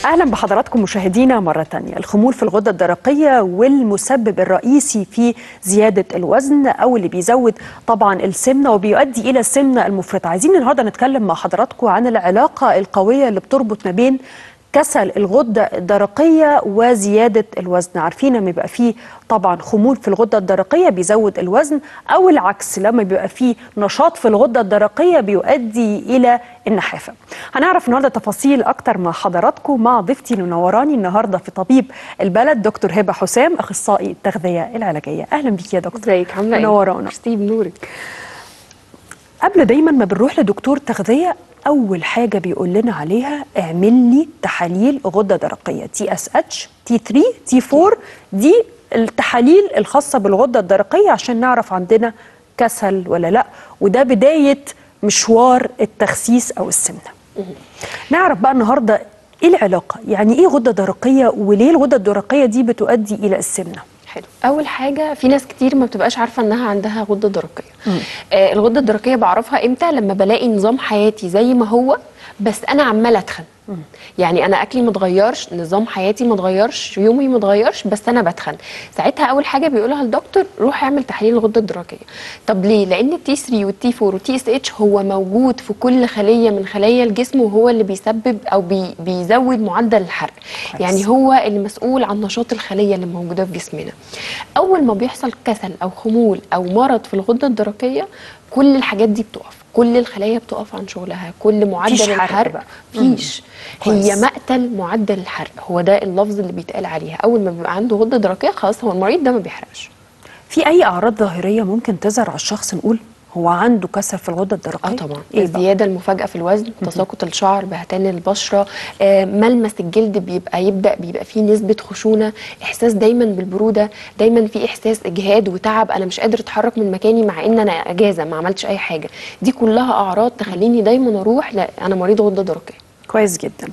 اهلا بحضراتكم مشاهدينا مره تانية الخمول في الغده الدرقيه والمسبب الرئيسي في زياده الوزن او اللي بيزود طبعا السمنه وبيؤدي الى السمنه المفرطه عايزين النهارده نتكلم مع حضراتكم عن العلاقه القويه اللي بتربط ما بين كسل الغده الدرقيه وزياده الوزن عارفين لما يبقى فيه طبعا خمول في الغده الدرقيه بيزود الوزن او العكس لما بيبقى فيه نشاط في الغده الدرقيه بيؤدي الى النحافه هنعرف النهارده تفاصيل اكتر مع حضراتكم مع ضيفتي اللي منوراني النهارده في طبيب البلد دكتور هبه حسام اخصائي التغذيه العلاجيه اهلا بيك يا دكتور ازيك عامله ايه منورانا ميرسي بنورك قبل دايما ما بنروح لدكتور تغذيه اول حاجه بيقول لنا عليها اعمل لي تحاليل غده درقيه تي اس اتش تي 3 تي 4 دي التحاليل الخاصه بالغده الدرقيه عشان نعرف عندنا كسل ولا لا وده بدايه مشوار التخسيس او السمنه نعرف بقى النهارده ايه العلاقه يعني ايه غده درقيه وليه الغده الدرقيه دي بتؤدي الى السمنه حلو اول حاجه في ناس كتير ما بتبقاش عارفه انها عندها غده درقيه آه الغده الدرقيه بعرفها امتى لما بلاقي نظام حياتي زي ما هو بس انا عماله اتخن يعني انا اكلي متغيرش نظام حياتي متغيرش يومي متغيرش بس انا بتخن ساعتها اول حاجه بيقولها الدكتور روح اعمل تحليل الغده الدرقيه طب ليه لان التي 3 والتي 4 والتي اس اتش هو موجود في كل خليه من خلايا الجسم وهو اللي بيسبب او بي بيزود معدل الحرق كويس. يعني هو اللي مسؤول عن نشاط الخليه اللي موجوده في جسمنا اول ما بيحصل كسل او خمول او مرض في الغده الدرقيه كل الحاجات دي بتقف كل الخلايا بتقف عن شغلها كل معدل مفيش حرق الحرق بقى. فيش كويس. هي مقتل معدل الحرق هو ده اللفظ اللي بيتقال عليها اول ما بيبقى عنده غده درقيه خلاص هو المريض ده ما بيحرقش في اي اعراض ظاهريه ممكن تظهر على الشخص نقول هو عنده كسل في الغده الدرقيه اه طبعا ايه بقى الزياده المفاجاه في الوزن تساقط الشعر بهتان البشره آه ملمس الجلد بيبقى يبدا بيبقى فيه نسبه خشونه احساس دايما بالبروده دايما في احساس اجهاد وتعب انا مش قادر اتحرك من مكاني مع ان انا اجازه ما عملتش اي حاجه دي كلها اعراض تخليني دايما اروح لا انا مريض غده درقيه كويس جدا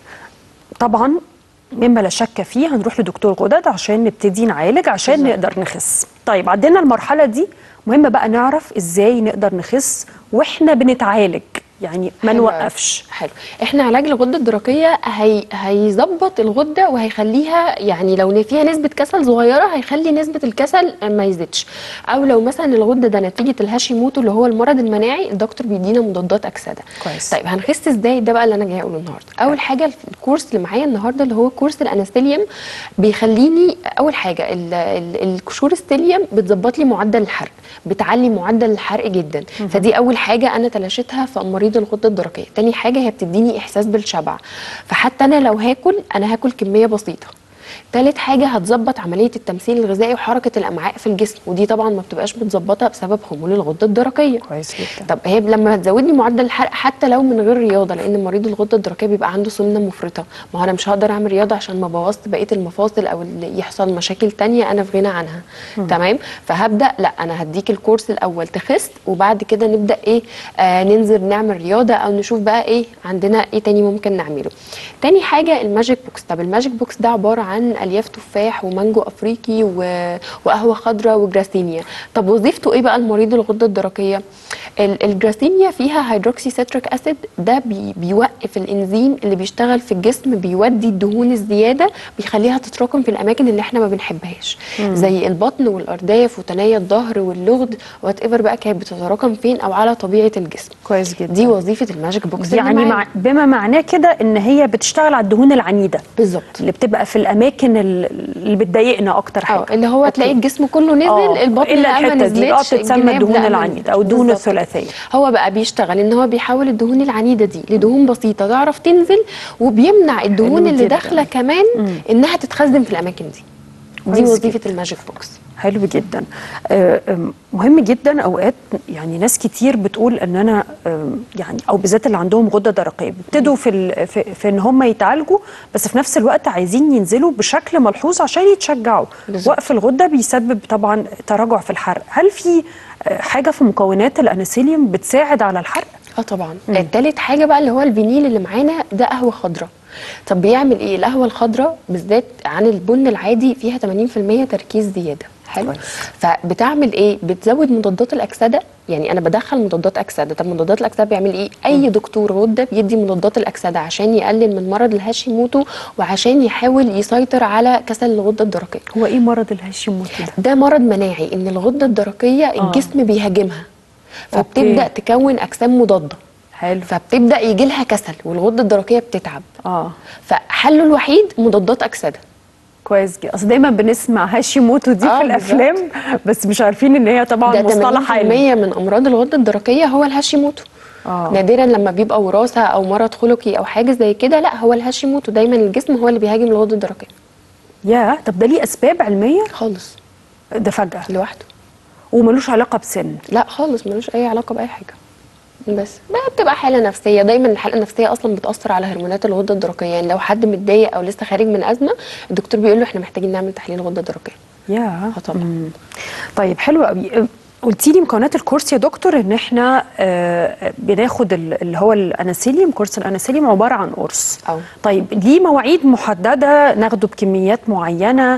طبعا مما لا شك فيه هنروح لدكتور غدد عشان نبتدي نعالج عشان بالظبط. نقدر نخس طيب عدينا المرحله دي مهم بقى نعرف ازاي نقدر نخس واحنا بنتعالج يعني ما حلو أوي. نوقفش حلو احنا علاج الغده الدرقيه هي... هيظبط الغده وهيخليها يعني لو فيها نسبه كسل صغيره هيخلي نسبه الكسل ما يزيدش او لو مثلا الغده ده نتيجه الهاشيموتو اللي هو المرض المناعي الدكتور بيدينا مضادات اكسده كويس. طيب هنخس ازاي ده بقى اللي انا جايه اقوله النهارده اول حاجه الكورس اللي معايا النهارده اللي هو كورس الانستيليوم بيخليني اول حاجه ال- ال- الكشور ستيليوم بتظبط لي معدل الحرق بتعلي معدل الحرق جدا فدي اول حاجه انا تلاشيتها في مريض الغده الدرقيه تاني حاجه هي بتديني احساس بالشبع فحتى انا لو هاكل انا هاكل كميه بسيطه تالت حاجة هتظبط عملية التمثيل الغذائي وحركة الأمعاء في الجسم ودي طبعا ما بتبقاش متظبطة بسبب خمول الغدة الدرقية كويس جدا طب هي لما هتزودني معدل الحرق حتى لو من غير رياضه لان مريض الغده الدرقيه بيبقى عنده سمنه مفرطه ما هو انا مش هقدر اعمل رياضه عشان ما بوظت بقيه المفاصل او اللي يحصل مشاكل تانية انا في غنى عنها تمام فهبدا لا انا هديك الكورس الاول تخس وبعد كده نبدا ايه آه ننزل نعمل رياضه او نشوف بقى ايه عندنا ايه تاني ممكن نعمله تاني حاجه الماجيك بوكس طب الماجيك بوكس ده عباره عن الياف تفاح ومانجو افريقي و... وقهوه خضراء وجراسينيا طب وظيفته ايه بقى المريض الغده الدرقيه ال- الجراسينيا فيها هيدروكسي سيتريك اسيد ده بي بيوقف الانزيم اللي بيشتغل في الجسم بيودي الدهون الزياده بيخليها تتراكم في الاماكن اللي احنا ما بنحبهاش زي البطن والارداف وتنايا الظهر واللغد وات ايفر بقى كانت بتتراكم فين او على طبيعه الجسم كويس جدا دي وظيفه الماجيك بوكس اللي يعني معانا. مع بما معناه كده ان هي بتشتغل على الدهون العنيده بالظبط اللي بتبقى في الاماكن ال- اللي بتضايقنا اكتر حاجه اه اللي هو أوكي. تلاقي الجسم كله نزل آه، البطن إلا لا ما الحتة دي، آه، نزلتش بتتسمى الجناب الدهون لا ما العنيدة نزلتش. أو الدهون بالظبط. الثلاثية. هو بقى بيشتغل ان هو بيحول الدهون العنيده دي لدهون بسيطه تعرف تنزل وبيمنع الدهون حلو اللي جداً. داخله كمان انها تتخزن في الاماكن دي دي كويس وظيفه الماجيك بوكس حلو جدا آه، آم، مهم جدا اوقات يعني ناس كتير بتقول ان انا آم، يعني او بالذات اللي عندهم غده درقيه بيبتدوا في, ال- في في ان هم يتعالجوا بس في نفس الوقت عايزين ينزلوا بشكل ملحوظ عشان يتشجعوا بالظبط. وقف الغده بيسبب طبعا تراجع في الحرق هل في آه، حاجه في مكونات الانسيليوم بتساعد على الحرق اه طبعا التالت حاجه بقى اللي هو الفينيل اللي معانا ده قهوه خضراء طب بيعمل ايه القهوه الخضراء بالذات عن البن العادي فيها 80% تركيز زياده حلو كويس. فبتعمل ايه بتزود مضادات الاكسده يعني انا بدخل مضادات اكسده طب مضادات الاكسده بيعمل ايه اي دكتور غده بيدي مضادات الاكسده عشان يقلل من مرض الهاشيموتو وعشان يحاول يسيطر على كسل الغده الدرقيه هو ايه مرض الهاشيموتو ده ده مرض مناعي ان الغده الدرقيه الجسم بيهاجمها فبتبدا أوكي. تكون اجسام مضاده حلو فبتبدا يجي لها كسل والغده الدرقيه بتتعب اه فحله الوحيد مضادات اكسده كويس جدا اصل دايما بنسمع هاشيموتو دي آه، في الافلام بس مش عارفين ان هي طبعا ده مصطلح 80% علمي من امراض الغده الدرقيه هو الهاشيموتو آه. نادرا لما بيبقى وراثه او مرض خلقي او حاجه زي كده لا هو الهاشيموتو دايما الجسم هو اللي بيهاجم الغده الدرقيه يا طب ده ليه اسباب علميه خالص ده فجاه لوحده وملوش علاقه بسن لا خالص ملوش اي علاقه باي حاجه بس بقى بتبقى حاله نفسيه دايما الحاله النفسيه اصلا بتاثر على هرمونات الغده الدرقيه يعني لو حد متضايق او لسه خارج من ازمه الدكتور بيقول له احنا محتاجين نعمل تحليل غده درقيه يا اه طبعا مم. طيب حلو قوي قلتي لي مكونات الكورس يا دكتور ان احنا آه، بناخد ال- اللي هو الاناسيليوم كورس الاناسيليوم عباره عن قرص أو. طيب ليه مواعيد محدده ناخده بكميات معينه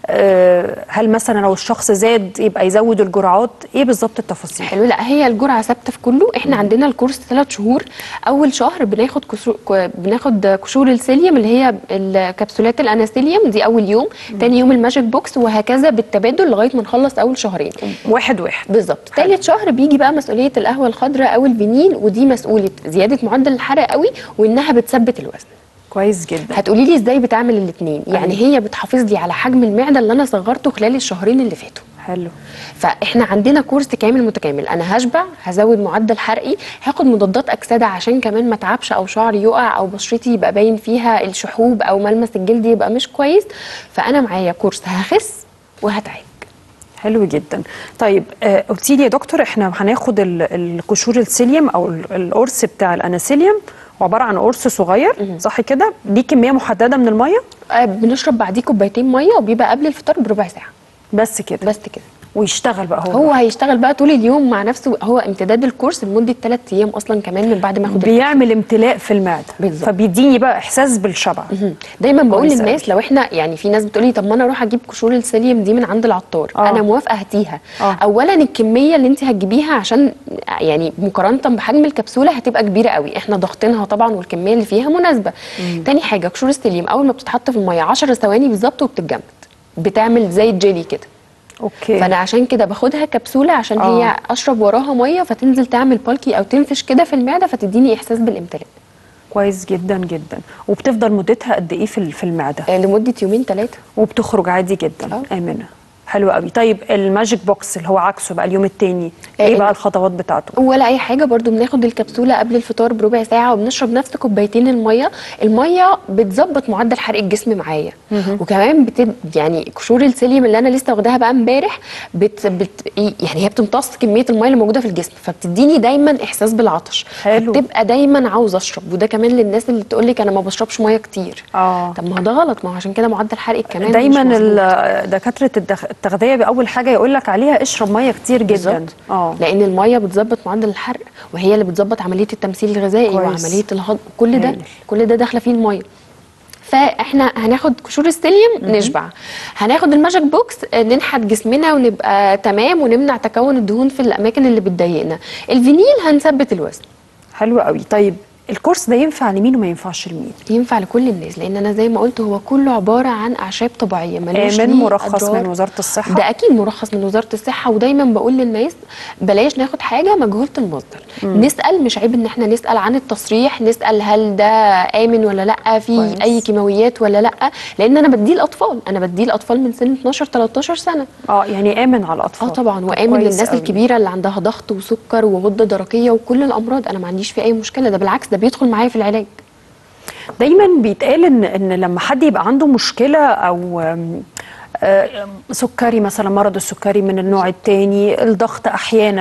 آه، هل مثلا لو الشخص زاد يبقى يزود الجرعات ايه بالظبط التفاصيل حلو لا هي الجرعه ثابته في كله احنا عندنا الكورس ثلاث شهور اول شهر بناخد كسو... ك- بناخد قشور السيليوم اللي هي الكبسولات الاناسيليوم دي اول يوم تاني يوم الماجيك بوكس وهكذا بالتبادل لغايه ما نخلص اول شهرين واحد واحد بالظبط ثالث شهر بيجي بقى مسؤوليه القهوه الخضراء او الفينيل ودي مسؤوله زياده معدل الحرق قوي وانها بتثبت الوزن كويس جدا هتقولي لي ازاي بتعمل الاثنين يعني هي بتحافظ لي على حجم المعده اللي انا صغرته خلال الشهرين اللي فاتوا حلو فاحنا عندنا كورس كامل متكامل انا هشبع هزود معدل حرقي هاخد مضادات اكسده عشان كمان ما اتعبش او شعري يقع او بشرتي يبقى باين فيها الشحوب او ملمس الجلد يبقى مش كويس فانا معايا كورس هخس وهتعالج حلو جدا طيب آه قلتي لي يا دكتور احنا هناخد ال- القشور السيليوم او ال- القرص بتاع الاناسيليوم عباره عن قرص صغير صح كده ليه كميه محدده من الميه آه، بنشرب بعديه كوبايتين ميه وبيبقى قبل الفطار بربع ساعه بس كده بس كده ويشتغل بقى هو, هو هيشتغل بقى طول اليوم مع نفسه هو امتداد الكورس لمده 3 ايام اصلا كمان من بعد ما اخد بيعمل امتلاء في المعده بالظبط. فبيديني بقى احساس بالشبع مهم. دايما بقول كويس للناس أوي. لو احنا يعني في ناس بتقولي طب ما انا اروح اجيب قشور السيليوم دي من عند العطار آه. انا موافقه هاتيها آه. اولا الكميه اللي انت هتجيبيها عشان يعني مقارنه بحجم الكبسوله هتبقى كبيره قوي احنا ضاغطينها طبعا والكميه اللي فيها مناسبه تاني حاجه قشور السيليوم اول ما بتتحط في الميه 10 ثواني بالظبط وبتتجمد بتعمل زي الجيلي كده اوكي فانا عشان كده باخدها كبسوله عشان آه. هي اشرب وراها ميه فتنزل تعمل بالكي او تنفش كده في المعده فتديني احساس بالامتلاء كويس جدا جدا وبتفضل مدتها قد ايه في ال- في المعده آه، لمده يومين ثلاثه وبتخرج عادي جدا آه. امنه حلو قوي طيب الماجيك بوكس اللي هو عكسه بقى اليوم التاني آه، ايه ال- بقى الخطوات بتاعته ولا اي حاجه برضو بناخد الكبسوله قبل الفطار بربع ساعه وبنشرب نفس كوبايتين الميه الميه بتظبط معدل حرق الجسم معايا وكمان بت يعني قشور السيليوم اللي انا لسه واخداها بقى امبارح بت... بت... يعني هي بتمتص كميه الميه اللي موجوده في الجسم فبتديني دايما احساس بالعطش حلو. بتبقى دايما عاوزه اشرب وده كمان للناس اللي تقول لك انا ما بشربش ميه كتير اه طب ما هو ده غلط ما هو عشان كده معدل حرقك كمان مش دايما مظبوط. ال- دكاتره الدخ- التغذيه باول حاجه يقول لك عليها اشرب ميه كتير جدا بالظبط اه لان الميه بتظبط معدل الحرق وهي اللي بتظبط عمليه التمثيل الغذائي كويس. وعمليه الهضم كل ده هايل. كل ده داخله فيه الميه فاحنا هناخد قشور السيليوم نشبع هناخد الماجيك بوكس آه، ننحت جسمنا ونبقى تمام ونمنع تكون الدهون في الاماكن اللي بتضايقنا الفينيل هنثبت الوزن حلو قوي طيب الكورس ده ينفع لمين وما ينفعش لمين ينفع لكل الناس لان انا زي ما قلت هو كله عباره عن اعشاب طبيعيه ملوش آمن ليه مرخص أضرار. من وزاره الصحه ده اكيد مرخص من وزاره الصحه ودايما بقول للناس بلاش ناخد حاجه مجهوله المصدر نسال مش عيب ان احنا نسال عن التصريح نسال هل ده امن ولا لا في كويس. اي كيماويات ولا لا لان انا بديه الاطفال انا بديه الاطفال من سن 12 13 سنه اه يعني امن على الاطفال اه طبعا طب وامن كويس للناس قوي. الكبيره اللي عندها ضغط وسكر وغده درقيه وكل الامراض انا ما عنديش فيه اي مشكله ده بالعكس ده بيدخل معايا في العلاج دايما بيتقال ان ان لما حد يبقى عنده مشكله او آم، آه، سكري مثلا مرض السكري من النوع الثاني الضغط احيانا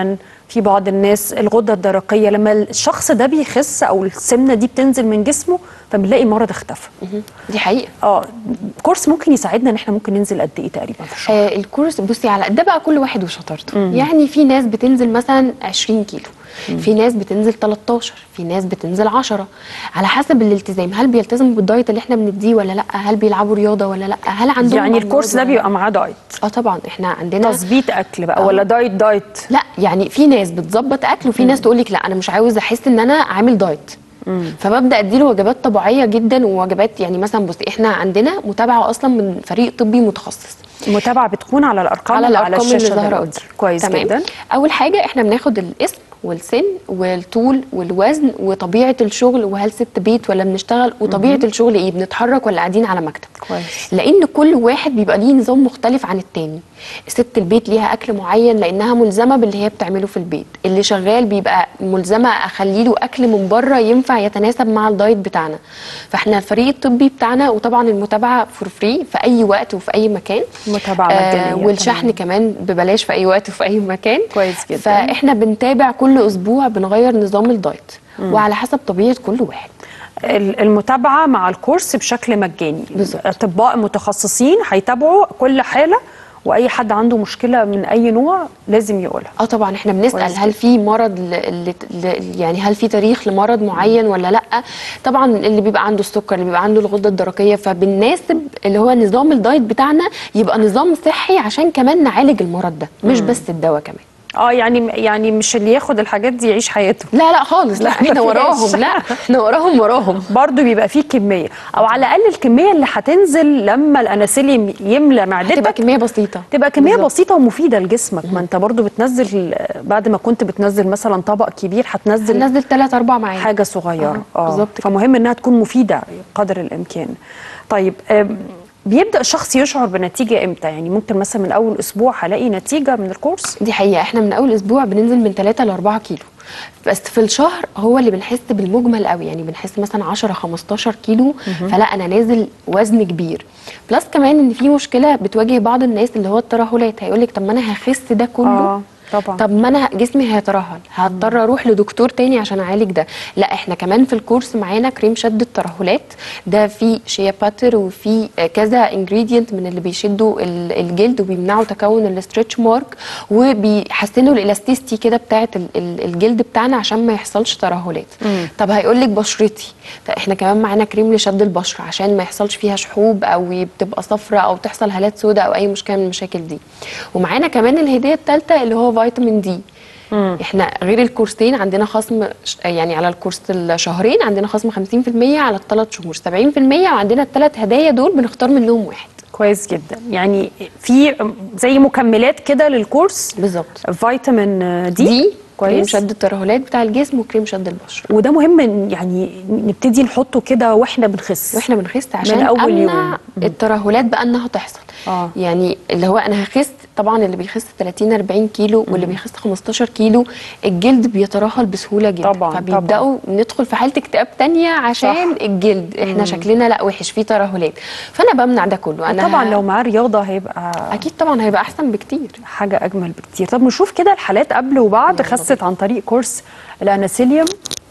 في بعض الناس الغده الدرقيه لما الشخص ده بيخس او السمنه دي بتنزل من جسمه فبنلاقي المرض اختفى دي حقيقه اه كورس ممكن يساعدنا ان احنا ممكن ننزل قد ايه تقريبا في الشهر آه الكورس بصي على ده بقى كل واحد وشطارته يعني في ناس بتنزل مثلا 20 كيلو في ناس بتنزل 13 في ناس بتنزل 10 على حسب الالتزام هل بيلتزموا بالدايت اللي احنا بنديه ولا لا هل بيلعبوا رياضه ولا لا هل عندهم يعني أمراض الكورس ده ولا بيبقى لأ؟ معاه دايت اه طبعا احنا عندنا تظبيط اكل بقى آه. ولا دايت دايت لا يعني في ناس بتظبط اكل وفي ناس تقول لك لا انا مش عاوز احس ان انا عامل دايت فببدا اديله وجبات طبيعيه جدا ووجبات يعني مثلا بصي احنا عندنا متابعه اصلا من فريق طبي متخصص المتابعه بتكون على الارقام على اللي الارقام اللي الشاشه ظاهره دلوقتي. قدامي كويس تمام. جدا اول حاجه احنا بناخد الاسم والسن والطول والوزن وطبيعه الشغل وهل ست بيت ولا بنشتغل وطبيعه الشغل ايه بنتحرك ولا قاعدين على مكتب كويس. لان كل واحد بيبقى ليه نظام مختلف عن التاني ست البيت ليها اكل معين لانها ملزمه باللي هي بتعمله في البيت اللي شغال بيبقى ملزمه اخلي له اكل من بره ينفع يتناسب مع الدايت بتاعنا فاحنا الفريق الطبي بتاعنا وطبعا المتابعه فور فري في اي وقت وفي اي مكان متابعه مجانيه والشحن تمام. كمان ببلاش في اي وقت وفي اي مكان كويس جدا. فاحنا بنتابع كل اسبوع بنغير نظام الدايت وعلى حسب طبيعه كل واحد ال- المتابعه مع الكورس بشكل مجاني بالظبط. اطباء متخصصين هيتابعوا كل حاله واي حد عنده مشكله من اي نوع لازم يقولها اه طبعا احنا بنسال كويس هل في مرض ل... ل... ل... يعني هل في تاريخ لمرض معين ولا لا طبعا اللي بيبقى عنده السكر اللي بيبقى عنده الغده الدرقيه فبنناسب اللي هو نظام الدايت بتاعنا يبقى نظام صحي عشان كمان نعالج المرض ده مش بس الدواء كمان اه يعني يعني مش اللي ياخد الحاجات دي يعيش حياته لا لا خالص لا لا، احنا ما وراهم فيهاش. لا احنا وراهم وراهم برضه بيبقى فيه كميه او على الاقل الكميه اللي هتنزل لما الاناسيليوم يملى هتبقى معدتك كميه بسيطه تبقى كميه بالظبط. بسيطه ومفيده لجسمك ما انت برضه بتنزل بعد ما كنت بتنزل مثلا طبق كبير هتنزل نزل ثلاث اربع معالق حاجه صغيره آه، اه بالظبط كده. فمهم انها تكون مفيده قدر الامكان طيب آم، بيبدا الشخص يشعر بنتيجه امتى يعني ممكن مثلا من اول اسبوع هلاقي نتيجه من الكورس دي حقيقة احنا من اول اسبوع بننزل من 3 ل 4 كيلو بس في الشهر هو اللي بنحس بالمجمل قوي يعني بنحس مثلا 10 15 كيلو فلا انا نازل وزن كبير بلس كمان ان في مشكله بتواجه بعض الناس اللي هو الترهلات هيقول لك طب ما انا هخس ده كله آه، طبعا. طب ما انا جسمي هيترهل هضطر اروح لدكتور تاني عشان اعالج ده لا احنا كمان في الكورس معانا كريم شد الترهلات ده فيه شيا باتر وفيه كذا انجريدينت من اللي بيشدوا ال- الجلد وبيمنعوا تكون الاسترتش مارك وبيحسنوا الالاستيستي كده بتاعه ال- ال- الجلد بتاعنا عشان ما يحصلش ترهلات طب هيقول لك بشرتي طب احنا كمان معانا كريم لشد البشره عشان ما يحصلش فيها شحوب او بتبقى صفراء او تحصل هالات سوداء او اي مشكله من المشاكل دي ومعانا كمان الهديه الثالثه اللي هو فيتامين دي احنا غير الكورسين عندنا خصم ش- يعني على الكورس الشهرين عندنا خصم 50% على الثلاث شهور 70% وعندنا الثلاث هدايا دول بنختار منهم واحد كويس جدا يعني في زي مكملات كده للكورس بالظبط فيتامين دي, دي كريم كويس شد الترهلات بتاع الجسم وكريم شد البشره وده مهم إن يعني نبتدي نحطه كده واحنا بنخس واحنا بنخس عشان أول امنع يوم. الترهلات بقى انها تحصل آه. يعني اللي هو انا هخس طبعا اللي بيخس 30 40 كيلو واللي بيخس 15 كيلو الجلد بيترهل بسهوله جدا طبعاً، فبيبداوا ندخل في حاله اكتئاب تانية عشان صح. الجلد احنا شكلنا لا وحش فيه ترهلات فانا بمنع ده كله انا طبعا ه- لو معاه رياضه هيبقى اكيد طبعا هيبقى احسن بكتير حاجه اجمل بكتير طب نشوف كده الحالات قبل وبعد خست عن طريق كورس الاناسيليوم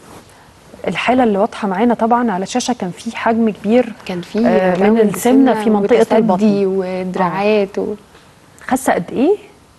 الحاله اللي واضحه معانا طبعا على الشاشه كان في حجم كبير كان في آه، من راوند السمنه في منطقه وتسدي البطن ودراعات و... خس قد ايه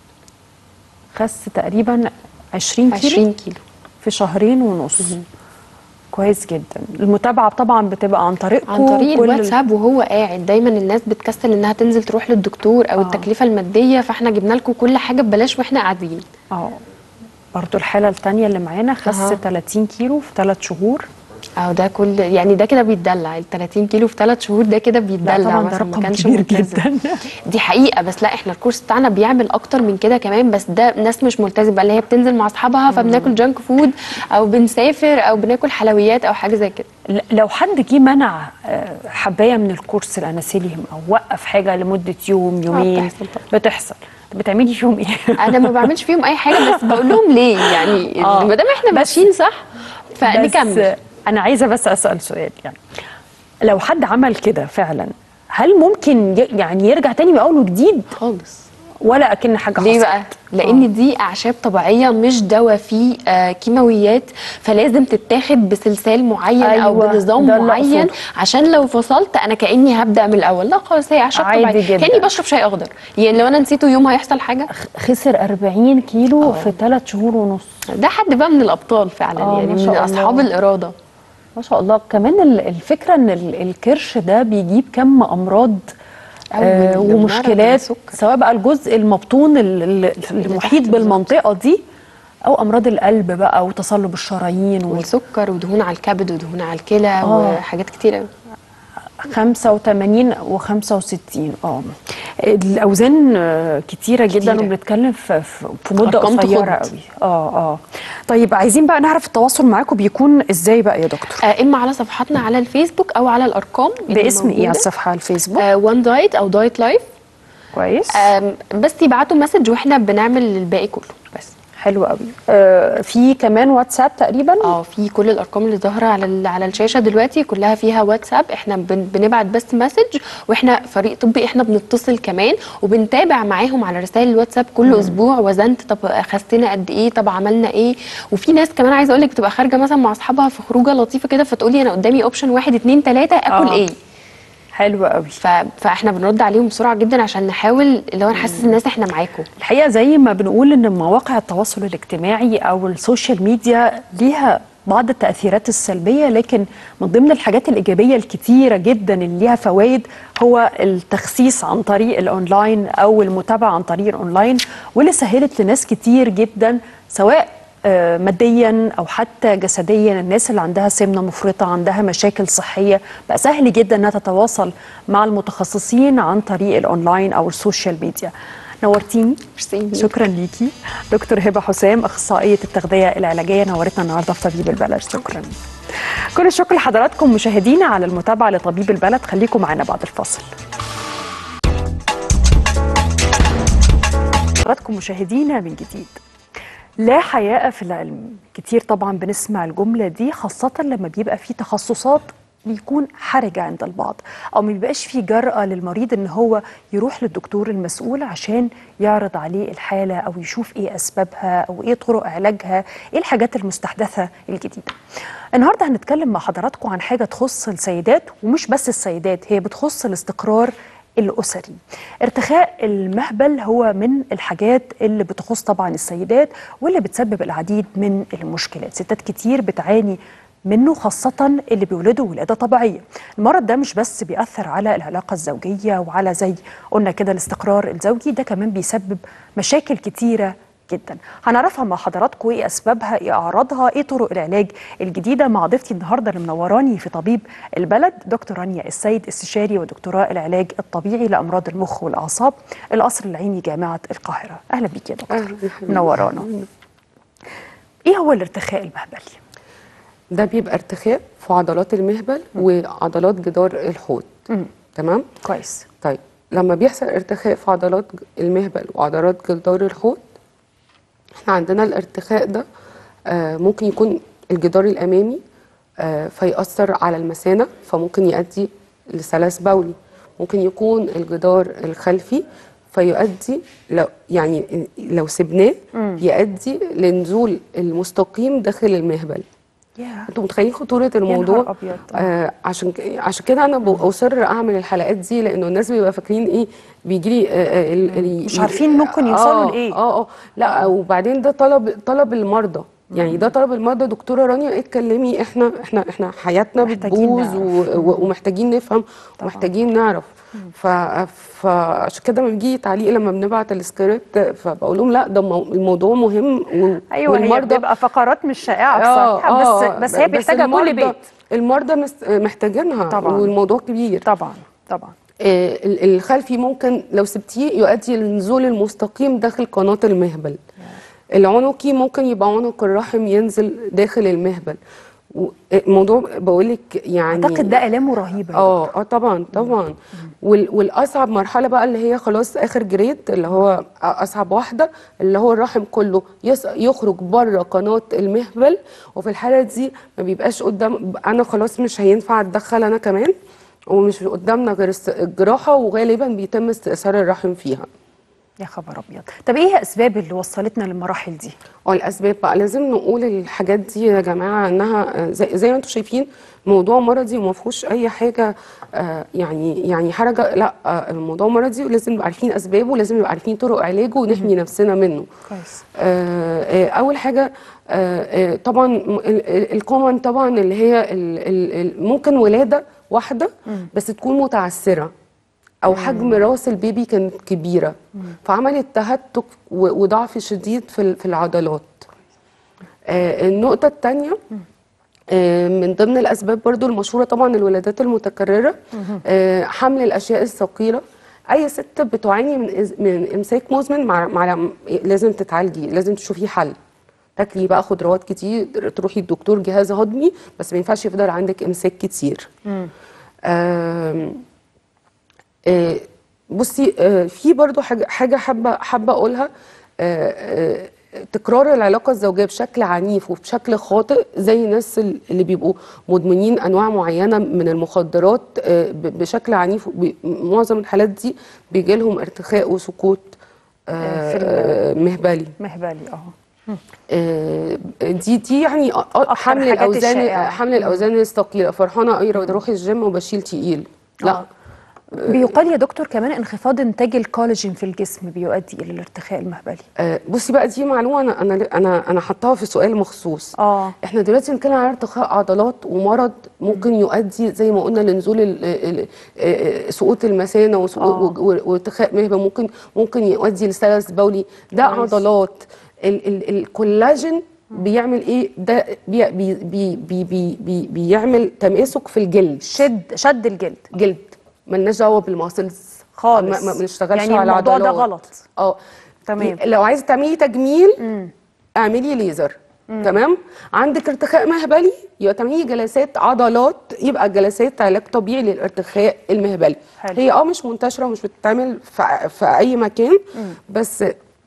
خس تقريبا 20 كيلو 20 كيلو في شهرين ونص كويس جدا المتابعه طبعا بتبقى عن طريقكم عن طريق كل- الواتساب وهو قاعد دايما الناس بتكسل انها تنزل تروح للدكتور او آه. التكلفه الماديه فاحنا جبنا لكم كل حاجه ببلاش واحنا قاعدين اه برضو الحاله الثانيه اللي معانا خس أها. 30 كيلو في 3 شهور او ده كل يعني ده كده بيتدلع ال 30 كيلو في 3 شهور ده كده بيتدلع طبعاً ده مثلا ما رقم كانش كبير ملتزم. جداً. دي حقيقه بس لا احنا الكورس بتاعنا بيعمل اكتر من كده كمان بس ده ناس مش ملتزمه اللي هي بتنزل مع اصحابها فبناكل جانك فود او بنسافر او بناكل حلويات او حاجه زي كده ل- لو حد جه منع آه، حبايه من الكورس الاناسيليوم او وقف حاجه لمده يوم يومين بتحصل طبعاً. بتحصل بتعملي فيهم ايه انا ما بعملش فيهم اي حاجه بس بقول لهم ليه يعني آه. ما دام احنا ماشيين صح بس فنكمل انا عايزه بس اسال سؤال يعني لو حد عمل كده فعلا هل ممكن ي- يعني يرجع تاني من اول وجديد خالص ولا اكن حاجه ليه حصلت. بقى؟ لان دي اعشاب طبيعيه مش دواء فيه آه كيماويات فلازم تتاخد بسلسال معين او أيوة، بنظام ده اللي معين أقصده. عشان لو فصلت انا كاني هبدا من الاول لا خلاص هي اعشاب عادي طبيعيه جدا. كاني بشرب شاي اخضر يعني لو انا نسيته يوم هيحصل حاجه خسر 40 كيلو في 3 شهور ونص ده حد بقى من الابطال فعلا آه، يعني ما من شاء الله. اصحاب الاراده ما شاء الله كمان ال- الفكره ان ال- الكرش ده بيجيب كم امراض أول آه المرض ومشكلات السكر. سواء بقى الجزء المبطون ال- ال- المحيط تحت بالمنطقه دي او امراض القلب بقى وتصلب الشرايين وال والسكر ودهون على الكبد ودهون على الكلى آه. وحاجات كتيره 85 و65 اه الاوزان آه، كتيره جدا كتيرة. وبنتكلم في في في مده أرقام قصيره تخض. قوي اه اه طيب عايزين بقى نعرف التواصل معاكم بيكون ازاي بقى يا دكتور آه اما على صفحاتنا على الفيسبوك او على الارقام اللي باسم ايه على موجودة. الصفحه على الفيسبوك آه وان دايت او دايت لايف كويس آم، بس يبعتوا مسج واحنا بنعمل الباقي كله بس حلو قوي آه في كمان واتساب تقريبا اه في كل الارقام اللي ظاهره على ال- على الشاشه دلوقتي كلها فيها واتساب احنا بن بنبعت بس مسج واحنا فريق طبي احنا بنتصل كمان وبنتابع معاهم على رسائل الواتساب كل اسبوع وزنت طب خسينا قد ايه طب عملنا ايه وفي ناس كمان عايزه اقول لك بتبقى خارجه مثلا مع اصحابها في خروجه لطيفه كده فتقولي انا قدامي اوبشن واحد اتنين تلاته اكل آه. ايه حلو قوي ف... فاحنا بنرد عليهم بسرعه جدا عشان نحاول اللي هو نحسس الناس احنا معاكم الحقيقه زي ما بنقول ان مواقع التواصل الاجتماعي او السوشيال ميديا ليها بعض التاثيرات السلبيه لكن من ضمن الحاجات الايجابيه الكتيره جدا اللي ليها فوائد هو التخسيس عن طريق الاونلاين او المتابعه عن طريق الاونلاين واللي سهلت لناس كتير جدا سواء آه، ماديا او حتى جسديا الناس اللي عندها سمنه مفرطه عندها مشاكل صحيه بقى سهل جدا انها تتواصل مع المتخصصين عن طريق الاونلاين او السوشيال ميديا نورتيني ميرسي. شكرا ليكي دكتور هبه حسام اخصائيه التغذيه العلاجيه نورتنا النهارده في طبيب البلد شكرا كل الشكر لحضراتكم مشاهدينا على المتابعه لطبيب البلد خليكم معنا بعد الفاصل حضراتكم مشاهدينا من جديد لا حياء في العلم كتير طبعا بنسمع الجملة دي خاصة لما بيبقى في تخصصات بيكون حرجة عند البعض أو ما بيبقاش في جرأة للمريض إن هو يروح للدكتور المسؤول عشان يعرض عليه الحالة أو يشوف إيه أسبابها أو إيه طرق علاجها إيه الحاجات المستحدثة الجديدة النهاردة هنتكلم مع حضراتكم عن حاجة تخص السيدات ومش بس السيدات هي بتخص الاستقرار الأسري ارتخاء المهبل هو من الحاجات اللي بتخص طبعا السيدات واللي بتسبب العديد من المشكلات ستات كتير بتعاني منه خاصة اللي بيولدوا ولادة طبيعية المرض ده مش بس بيأثر على العلاقة الزوجية وعلى زي قلنا كده الاستقرار الزوجي ده كمان بيسبب مشاكل كتيرة جدا هنعرفها مع حضراتكم ايه اسبابها ايه اعراضها ايه طرق العلاج الجديده مع ضيفتي النهارده اللي منوراني في طبيب البلد دكتور رانيا السيد استشاري ودكتوراه العلاج الطبيعي لامراض المخ والاعصاب القصر العيني جامعه القاهره اهلا بيك يا دكتور أهلا بيك. منورانا ايه هو الارتخاء المهبلي ده بيبقى ارتخاء في عضلات المهبل وعضلات جدار الحوض تمام كويس طيب لما بيحصل ارتخاء في عضلات المهبل وعضلات جدار الحوض احنا عندنا الارتخاء ده آه ممكن يكون الجدار الامامي آه فيأثر على المثانه فممكن يؤدي لسلس بولي ممكن يكون الجدار الخلفي فيؤدي لو يعني لو سبناه يؤدي لنزول المستقيم داخل المهبل يا انتوا متخيلين خطوره الموضوع نهار أبيض. آه عشان ك- عشان كده انا بأصر اعمل الحلقات دي لانه الناس بيبقى فاكرين ايه بيجي لي آه آه ال- ال- مش عارفين ممكن يوصلوا آه لإيه. اه اه لا وبعدين ده طلب طلب المرضى يعني ده طلب المرضى دكتوره رانيا اتكلمي احنا احنا احنا حياتنا محتاجين بتبوظ نعرف. و- و- ومحتاجين نفهم ومحتاجين نعرف ف... فعشان كده لما بيجي تعليق لما بنبعت السكريبت فبقول لهم لا ده مو- الموضوع مهم و... ايوه هي بتبقى فقرات مش شائعه آه، بصراحه آه، بس بس هي بيحتاجها كل المرضى- بيت المرضى مست- محتاجينها طبعاً. والموضوع كبير طبعا طبعا آه، ال- الخلفي ممكن لو سبتيه يؤدي للنزول المستقيم داخل قناة المهبل العنقي ممكن يبقى عنق الرحم ينزل داخل المهبل و- الموضوع بقول لك يعني اعتقد ده الامه رهيبه يا اه اه طبعا طبعا وال والاصعب مرحله بقى اللي هي خلاص اخر جريد اللي هو اصعب واحده اللي هو الرحم كله يس يخرج بره قناه المهبل وفي الحاله دي ما بيبقاش قدام انا خلاص مش هينفع اتدخل انا كمان ومش قدامنا غير الس- الجراحه وغالبا بيتم استئثار الرحم فيها يا خبر ابيض طب ايه اسباب اللي وصلتنا للمراحل دي اه الاسباب بقى لازم نقول الحاجات دي يا جماعه انها آه، زي, زي ما انتم شايفين موضوع مرضي وما فيهوش اي حاجه آه، يعني يعني حرجه لا آه، الموضوع مرضي ولازم نبقى عارفين اسبابه ولازم نبقى عارفين طرق علاجه ونحمي نفسنا منه كويس آه، آه، اول حاجه آه، آه، طبعا م- ال- ال- الكومن طبعا اللي هي ال- ال- ال- ممكن ولاده واحده بس تكون متعسره او حجم راس البيبي كانت كبيره فعملت تهتك و- وضعف شديد في ال- في العضلات آه، النقطه الثانيه من ضمن الاسباب برضو المشهوره طبعا الولادات المتكرره آه، حمل الاشياء الثقيله اي ست بتعاني من إز- من امساك مزمن مع, مع لازم تتعالجي لازم تشوفي حل تاكلي بقى خضروات كتير تروحي الدكتور جهاز هضمي بس ما ينفعش يفضل عندك امساك كتير آم، آه، بصي آه، في برضو حاجه حاجه حابه حابه اقولها آه، آه، تكرار العلاقه الزوجيه بشكل عنيف وبشكل خاطئ زي الناس ال- اللي بيبقوا مدمنين انواع معينه من المخدرات آه، ب- بشكل عنيف بي- معظم الحالات دي بيجي لهم ارتخاء وسقوط آه، في ال- آه، مهبلي مهبلي اه آه، دي دي يعني أ- أ- حمل الحاجات الاوزان الشائعة. حمل الاوزان الثقيله فرحانه اي بروح الجيم وبشيل تقيل لا آه. بيقال يا دكتور كمان انخفاض انتاج الكولاجين في الجسم بيؤدي الى الارتخاء المهبلي آه، بصي بقى دي معلومه انا انا انا انا حطاها في سؤال مخصوص اه احنا دلوقتي بنتكلم عن ارتخاء عضلات ومرض ممكن يؤدي زي ما قلنا لنزول ال- ال- آه، سقوط المثانه وسقوط- آه. و- و- وارتخاء مهبه ممكن ممكن يؤدي لسلس بولي ده كويس. عضلات ال ال الكولاجين بيعمل ايه ده بي بي بي بي بي بي بيعمل تماسك في الجلد شد شد الجلد جلد ملناش دعوه بالماسلز خالص ما ما بنشتغلش يعني على الموضوع ده عضلات. غلط اه تمام. لو عايزه تعملي تجميل اعملي ليزر تمام عندك ارتخاء مهبلي يبقى تعملي جلسات عضلات يبقى جلسات علاج طبيعي للارتخاء المهبلي حلو. هي اه مش منتشره ومش بتتعمل في, في اي مكان بس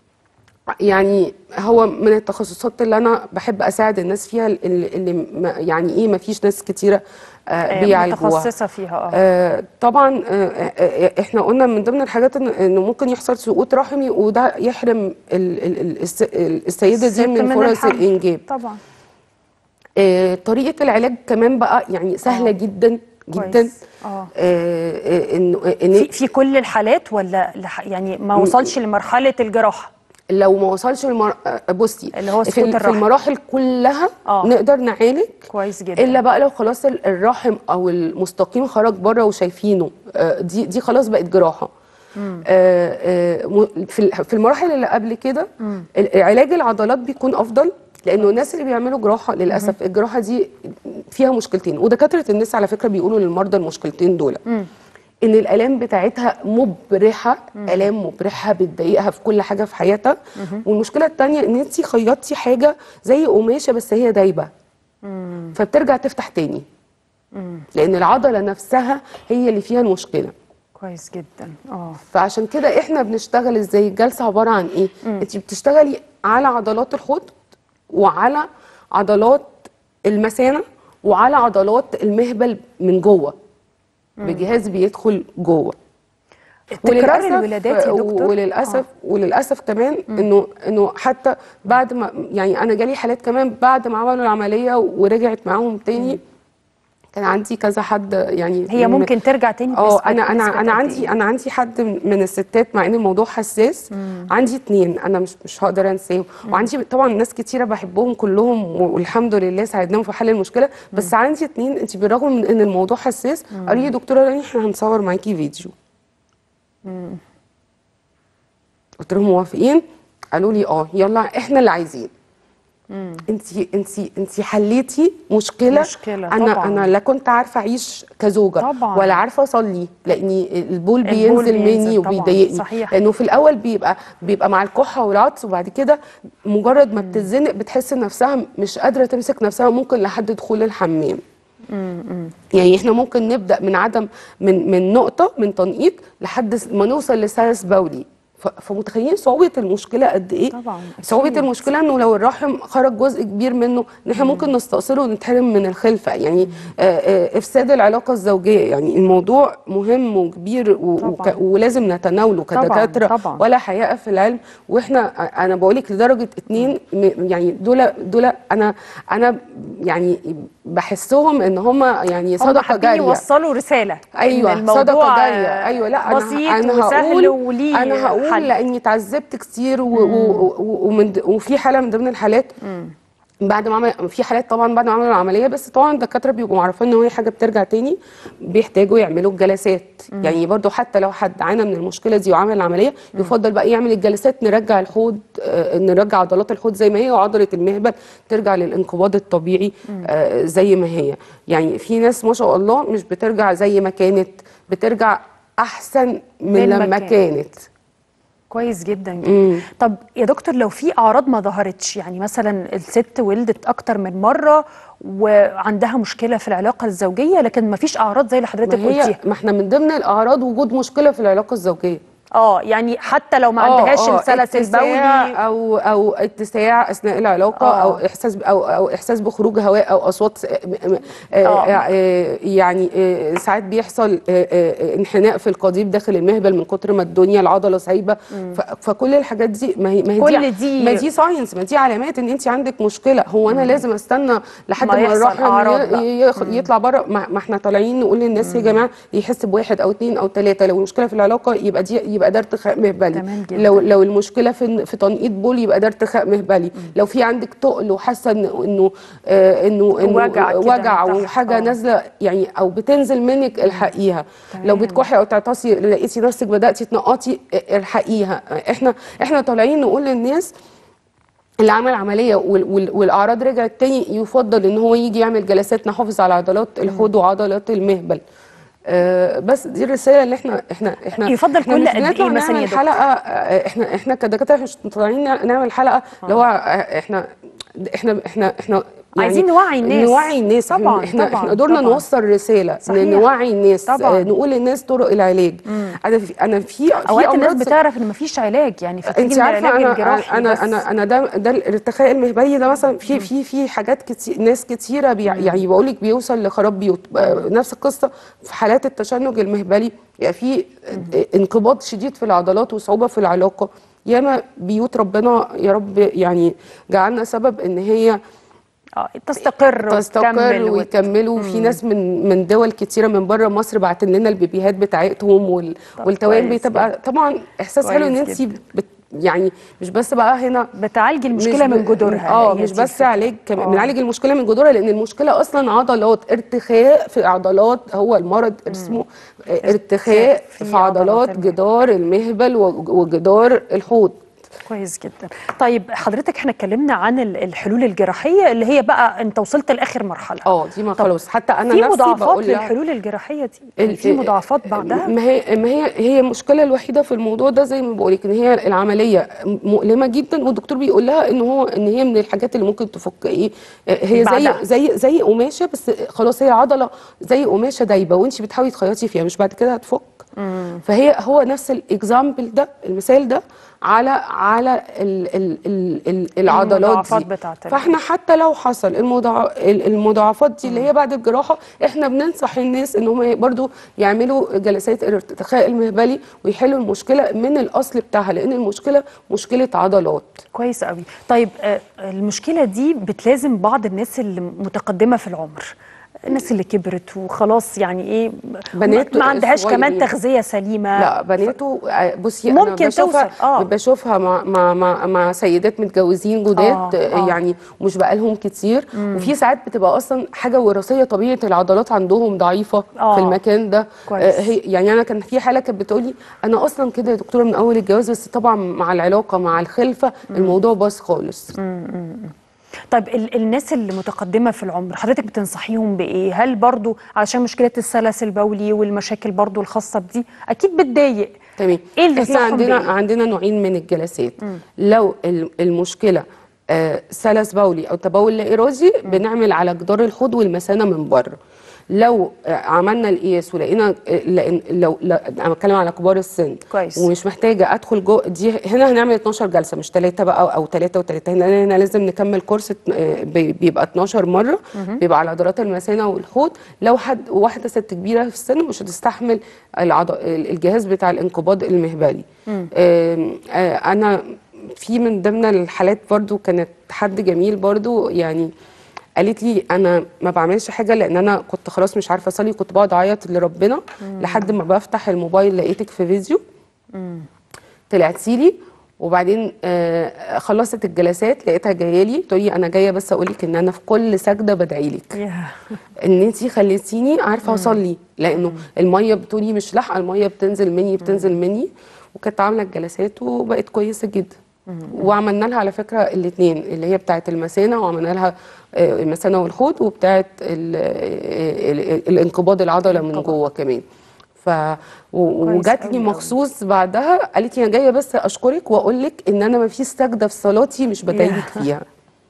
يعني هو من التخصصات اللي انا بحب اساعد الناس فيها اللي, اللي ما- يعني ايه ما فيش ناس كتيره آه آه، بيعالجوها متخصصه فيها اه آه طبعا آه آه احنا قلنا من ضمن الحاجات إن- انه ممكن يحصل سقوط رحمي وده يحرم ال ال ال الس- السيده الست دي من فرص الحمل. الانجاب طبعا آه طريقه العلاج كمان بقى يعني سهله آه. جدا جدا كويس. اه آه آه انه ان في في كل الحالات ولا لح- يعني ما وصلش لمرحله الجراحه لو ما وصلش المر... آه، بصي اللي هو في, سقوط ال- في الرحم. المراحل كلها آه. نقدر نعالج كويس جدا الا بقى لو خلاص ال- الرحم او المستقيم خرج بره وشايفينه آه، دي دي خلاص بقت جراحه آه، آه، م- في ال- في المراحل اللي قبل كده ال- علاج العضلات بيكون افضل لانه الناس اللي بيعملوا جراحه للاسف الجراحه دي فيها مشكلتين ودكاتره الناس على فكره بيقولوا للمرضى المشكلتين دول ان الالام بتاعتها مبرحه الام مبرحه بتضايقها في كل حاجه في حياتها والمشكله الثانيه ان انت خيطتي حاجه زي قماشه بس هي دايبه فبترجع تفتح تاني لان العضله نفسها هي اللي فيها المشكله كويس جدا اه فعشان كده احنا بنشتغل ازاي الجلسه عباره عن ايه انت بتشتغلي على عضلات الحوض وعلى عضلات المثانه وعلى عضلات المهبل من جوه بجهاز بيدخل جوه تكرار الولادات يا دكتور وللاسف وللاسف كمان انه انه حتى بعد ما يعني انا جالي حالات كمان بعد ما عملوا العمليه ورجعت معاهم تاني كان عندي كذا حد يعني هي من- ممكن ترجع تاني اه بنسبة- انا انا بنسبة انا قد عندي إيه؟ انا عندي حد من من الستات مع ان الموضوع حساس عندي اتنين انا مش مش هقدر انساهم وعندي طبعا ناس كتيره بحبهم كلهم والحمد لله ساعدناهم في حل المشكله بس عندي اتنين انت بالرغم من ان الموضوع حساس قالوا لي دكتوره راني احنا هنصور معاكي فيديو قلت لهم موافقين قالوا لي اه يلا احنا اللي عايزين انت انت انت حليتي مشكله مشكلة انا طبعاً. انا لا كنت عارفه اعيش كزوجه طبعاً. ولا عارفه اصلي لاني البول البول بينزل بينزل مني طبعاً، وبيضايقني صحيح. لانه في الاول بيبقى بيبقى مع الكحه والعطس وبعد كده مجرد ما بتتزنق بتحس نفسها مش قادره تمسك نفسها ممكن لحد دخول الحمام يعني احنا ممكن نبدا من عدم من من نقطه من تنقيط لحد ما نوصل لسلس بولي ف- فمتخيلين صعوبه المشكله قد ايه طبعاً، صعوبه أكيد. المشكله انه لو الرحم خرج جزء كبير منه ان احنا ممكن نستأصله ونتحرم من الخلفه يعني آه، آه، افساد العلاقه الزوجيه يعني الموضوع مهم وكبير و- وك- طبعاً. ولازم نتناوله طبعاً، كدكاتره طبعاً. ولا حياء في العلم واحنا انا بقول لك لدرجه اتنين م- يعني دول دول انا انا يعني بحسهم ان هم يعني هم صدقه حابين جاريه يوصلوا رساله إن ايوه الموضوع صدقه جاريه ايوه لا انا بسيط انا وسهل هقول وليه انا هقول حل. لاني اتعذبت كتير و- و- و- ومن د- وفي حاله من ضمن الحالات بعد ما عمل في حالات طبعا بعد ما عملوا العمليه بس طبعا الدكاتره بيبقوا عارفين ان هي حاجه بترجع تاني بيحتاجوا يعملوا الجلسات يعني برضو حتى لو حد عانى من المشكله دي وعمل العمليه يفضل بقى يعمل الجلسات نرجع الحوض آه، نرجع عضلات الحوض زي ما هي وعضله المهبل ترجع للانقباض الطبيعي آه، زي ما هي يعني في ناس ما شاء الله مش بترجع زي ما كانت بترجع احسن من, من لما ما كانت. كانت كويس جدا جدا طب يا دكتور لو في اعراض ما ظهرتش يعني مثلا الست ولدت اكتر من مره وعندها مشكله في العلاقه الزوجيه لكن ما فيش اعراض زي اللي حضرتك ما هي قلتيها ما احنا من ضمن الاعراض وجود مشكله في العلاقه الزوجيه اه يعني حتى لو ما آه، عندهاش آه، السلس اتساع البولي او او اتساع اثناء العلاقه آه. او احساس ب- او او احساس بخروج هواء او اصوات آه، م- م- آه، آه. آه، يعني آه، ساعات بيحصل آه، آه، انحناء في القضيب داخل المهبل من كتر ما الدنيا العضله سايبه ف- فكل الحاجات دي ما هي ما هي كل دي- ما دي ساينس ما دي علامات ان انت عندك مشكله هو انا لازم استنى لحد ما ما يحصل الرحم أعراض ي- بقى. ياخد- يطلع بره ما ما احنا طالعين نقول للناس يا جماعه يحس بواحد او اثنين او ثلاثه لو المشكله في العلاقه يبقى دي يبقى ده ارتخاء مهبلي تمام جدا. لو لو المشكله في في تنقيط بول يبقى ده ارتخاء مهبلي لو في عندك تقل وحاسه إن- انه آه، انه انه وجع كده وجع من تحت. وحاجه آه. نازله يعني او بتنزل منك الحقيها تمام. لو بتكحي او تعطسي لقيتي نفسك بداتي تنقطي آه، الحقيها احنا احنا طالعين نقول للناس اللي عمل عمليه وال- وال- والاعراض رجعت تاني يفضل ان هو يجي يعمل جلسات نحافظ على عضلات الحوض وعضلات المهبل آه بس دي الرساله اللي احنا احنا احنا يفضل احنا كل مش قد إيه بنطلع مثلاً يا نعمل دكتور؟ حلقه آه، احنا احنا كدكاتره مش طالعين نعمل حلقه اللي هو آه، احنا احنا احنا احنا عايزين نوعي الناس. نوعي الناس احنا طبعاً، احنا, طبعاً، احنا دورنا طبعاً. نوصل رساله صحيح. نوعي الناس طبعاً. آه، نقول للناس طرق العلاج انا في انا في في اوقات الناس أمراض بتعرف ان مفيش علاج يعني فاكرين انت إن عارفه العلاج انا الجراحي انا بس. انا انا ده ده الارتخاء المهبلي ده مثلا في في في حاجات كتير ناس كتيره بي يعني بقول لك بيوصل لخراب بيوت آه، نفس القصه في حالات التشنج المهبلي يعني في انقباض شديد في العضلات وصعوبه في العلاقه ياما بيوت ربنا يا رب يعني جعلنا سبب ان هي اه تستقر تستقر وتكمل وت- ويكملوا في ناس من من دول كتيره من بره مصر بعتن لنا البيبيهات بتاعتهم وال طب والتوائم كويس بتبقى طبعا احساس حلو ان كويس انت بت يعني مش بس بقى هنا بتعالجي مش المشكله ب- من جذورها اه هي مش دي بس الفكرة. علاج كمان آه. بنعالج المشكله من جذورها لان المشكله اصلا عضلات ارتخاء في عضلات هو المرض اسمه ارتخاء ارتخاء في, في عضلات عضلات المهبل. جدار المهبل وج- وجدار الحوض كويس جدا طيب حضرتك احنا اتكلمنا عن ال- الحلول الجراحيه اللي هي بقى انت وصلت لاخر مرحله اه دي ما طب خلاص حتى انا في نفسي مضاعفات بقول لها للحلول الجراحيه دي يعني ال- في مضاعفات بعدها ما هي ما هي هي المشكله الوحيده في الموضوع ده زي ما بقول لك ان هي العمليه مؤلمه جدا والدكتور بيقول لها ان هو ان هي من الحاجات اللي ممكن تفك ايه هي زي بعدها. زي زي قماشه بس خلاص هي عضله زي قماشه دايبه وانت بتحاولي تخيطي فيها مش بعد كده هتفك فهي هو نفس الاكزامبل ده المثال ده على على ال ال ال ال العضلات المضاعفات دي بتاعت ال- فاحنا حتى لو حصل المضاع... ال- المضاعفات دي اللي هي بعد الجراحه احنا بننصح الناس ان هم برضو يعملوا جلسات الارتخاء المهبلي ويحلوا المشكله من الاصل بتاعها لان المشكله مشكله عضلات كويس قوي طيب آه، المشكله دي بتلازم بعض الناس اللي متقدمه في العمر الناس اللي كبرت وخلاص يعني ايه بنات ما عندهاش كمان صغيرين. تغذيه سليمه لا بناته آه، بصي ممكن انا بشوفها توصل، آه. بشوفها مع مع مع, مع سيدات متجوزين جداد آه، آه آه. يعني ومش بقالهم كتير وفي ساعات بتبقى اصلا حاجه وراثيه طبيعه العضلات عندهم ضعيفه آه. في المكان ده كويس. آه هي يعني انا كان في حاله كانت بتقولي انا اصلا كده يا دكتوره من اول الجواز بس طبعا مع العلاقه مع الخلفه الموضوع باظ خالص طيب ال الناس اللي متقدمه في العمر حضرتك بتنصحيهم بايه هل برضو علشان مشكله السلس البولي والمشاكل برضو الخاصه بدي اكيد بتضايق تمام ايه اللي احنا ينصحهم عندنا بإيه؟ عندنا نوعين من الجلسات لو ال- المشكله آه، سلس بولي او تبول لا ارادي بنعمل على جدار الحوض والمثانه من بره لو آه، عملنا القياس ولقينا آه، لأن لو لا انا بتكلم على كبار السن كويس. ومش محتاجه ادخل جو دي هنا هنعمل 12 جلسه مش ثلاثه بقى او ثلاثه وثلاثه هنا, هنا لازم نكمل كورس آه، بي- بيبقى 12 مره بيبقى على عضلات المثانه والحوض لو حد واحده ست كبيره في السن مش هتستحمل العض... الجهاز بتاع الانقباض المهبلي آم، آه، انا في من ضمن الحالات برضو كانت حد جميل برضو يعني قالت لي انا ما بعملش حاجه لان انا كنت خلاص مش عارفه اصلي كنت بقعد اعيط لربنا لحد ما بفتح الموبايل لقيتك في فيديو طلعتي لي وبعدين آه خلصت الجلسات لقيتها جايه لي تقول لي انا جايه بس اقول لك ان انا في كل سجده بدعي لك ياه. ان انت خليتيني عارفه اصلي لانه الميه بتقولي مش لاحقه الميه بتنزل مني بتنزل مني وكانت عامله الجلسات وبقت كويسه جدا وعملنا لها على فكره الاثنين اللي هي بتاعه المثانه وعملنا لها آه، المثانه والحوض وبتاعه ال- ال- ال- الانقباض العضله من جوه كمان ف و- كويس وجات أوي لي أوي. مخصوص بعدها قالت لي انا جايه بس اشكرك واقول لك ان انا ما فيش سجده في صلاتي مش بدعي لك فيها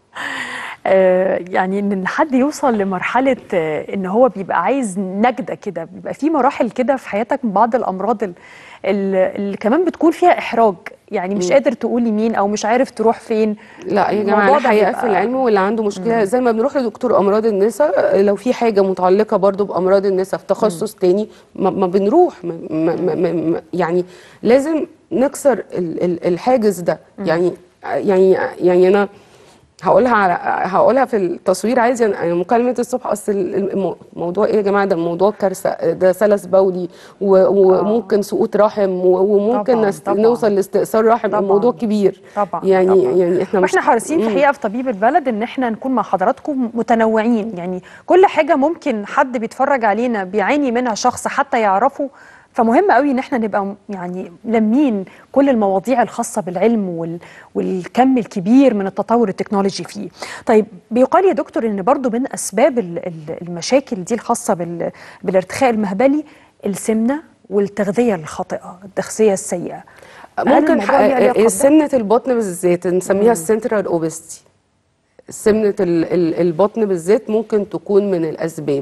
آه، يعني ان حد يوصل لمرحله آه، ان هو بيبقى عايز نجده كده بيبقى في مراحل كده في حياتك من بعض الامراض ال- ال- اللي كمان بتكون فيها احراج يعني مش قادر تقولي مين او مش عارف تروح فين لا يا جماعه الموضوع ده الحقيقه بيبقى- في العلم واللي عنده مشكله زي ما بنروح لدكتور امراض النساء لو في حاجه متعلقه برضو بامراض النساء في تخصص تاني ما, ما بنروح ما ما ما ما ما يعني لازم نكسر ال- ال- الحاجز ده يعني يعني يعني انا هقولها على هقولها في التصوير عايز يعني مكالمه الصبح اصل الم- الموضوع ايه يا جماعه ده موضوع كارثه ده سلس بولي و- وممكن سقوط رحم و- وممكن طبعاً، نست- طبعاً. نوصل لاستئصال رحم طبعاً. الموضوع كبير طبعا يعني طبعا. يعني احنا مش واحنا حريصين في مم. الحقيقه في طبيب البلد ان احنا نكون مع حضراتكم متنوعين يعني كل حاجه ممكن حد بيتفرج علينا بيعاني منها شخص حتى يعرفه فمهم قوي ان احنا نبقى م- يعني لمين كل المواضيع الخاصه بالعلم وال والكم الكبير من التطور التكنولوجي فيه. طيب بيقال يا دكتور ان برضو من اسباب ال- ال- المشاكل دي الخاصه بال بالارتخاء المهبلي السمنه والتغذيه الخاطئه، التغذيه السيئه. هل ممكن الموضوع ليه علاقة ح- بده؟ سمنه البطن بالذات نسميها السنترال اوبستي سمنه ال- ال- البطن بالذات ممكن تكون من الاسباب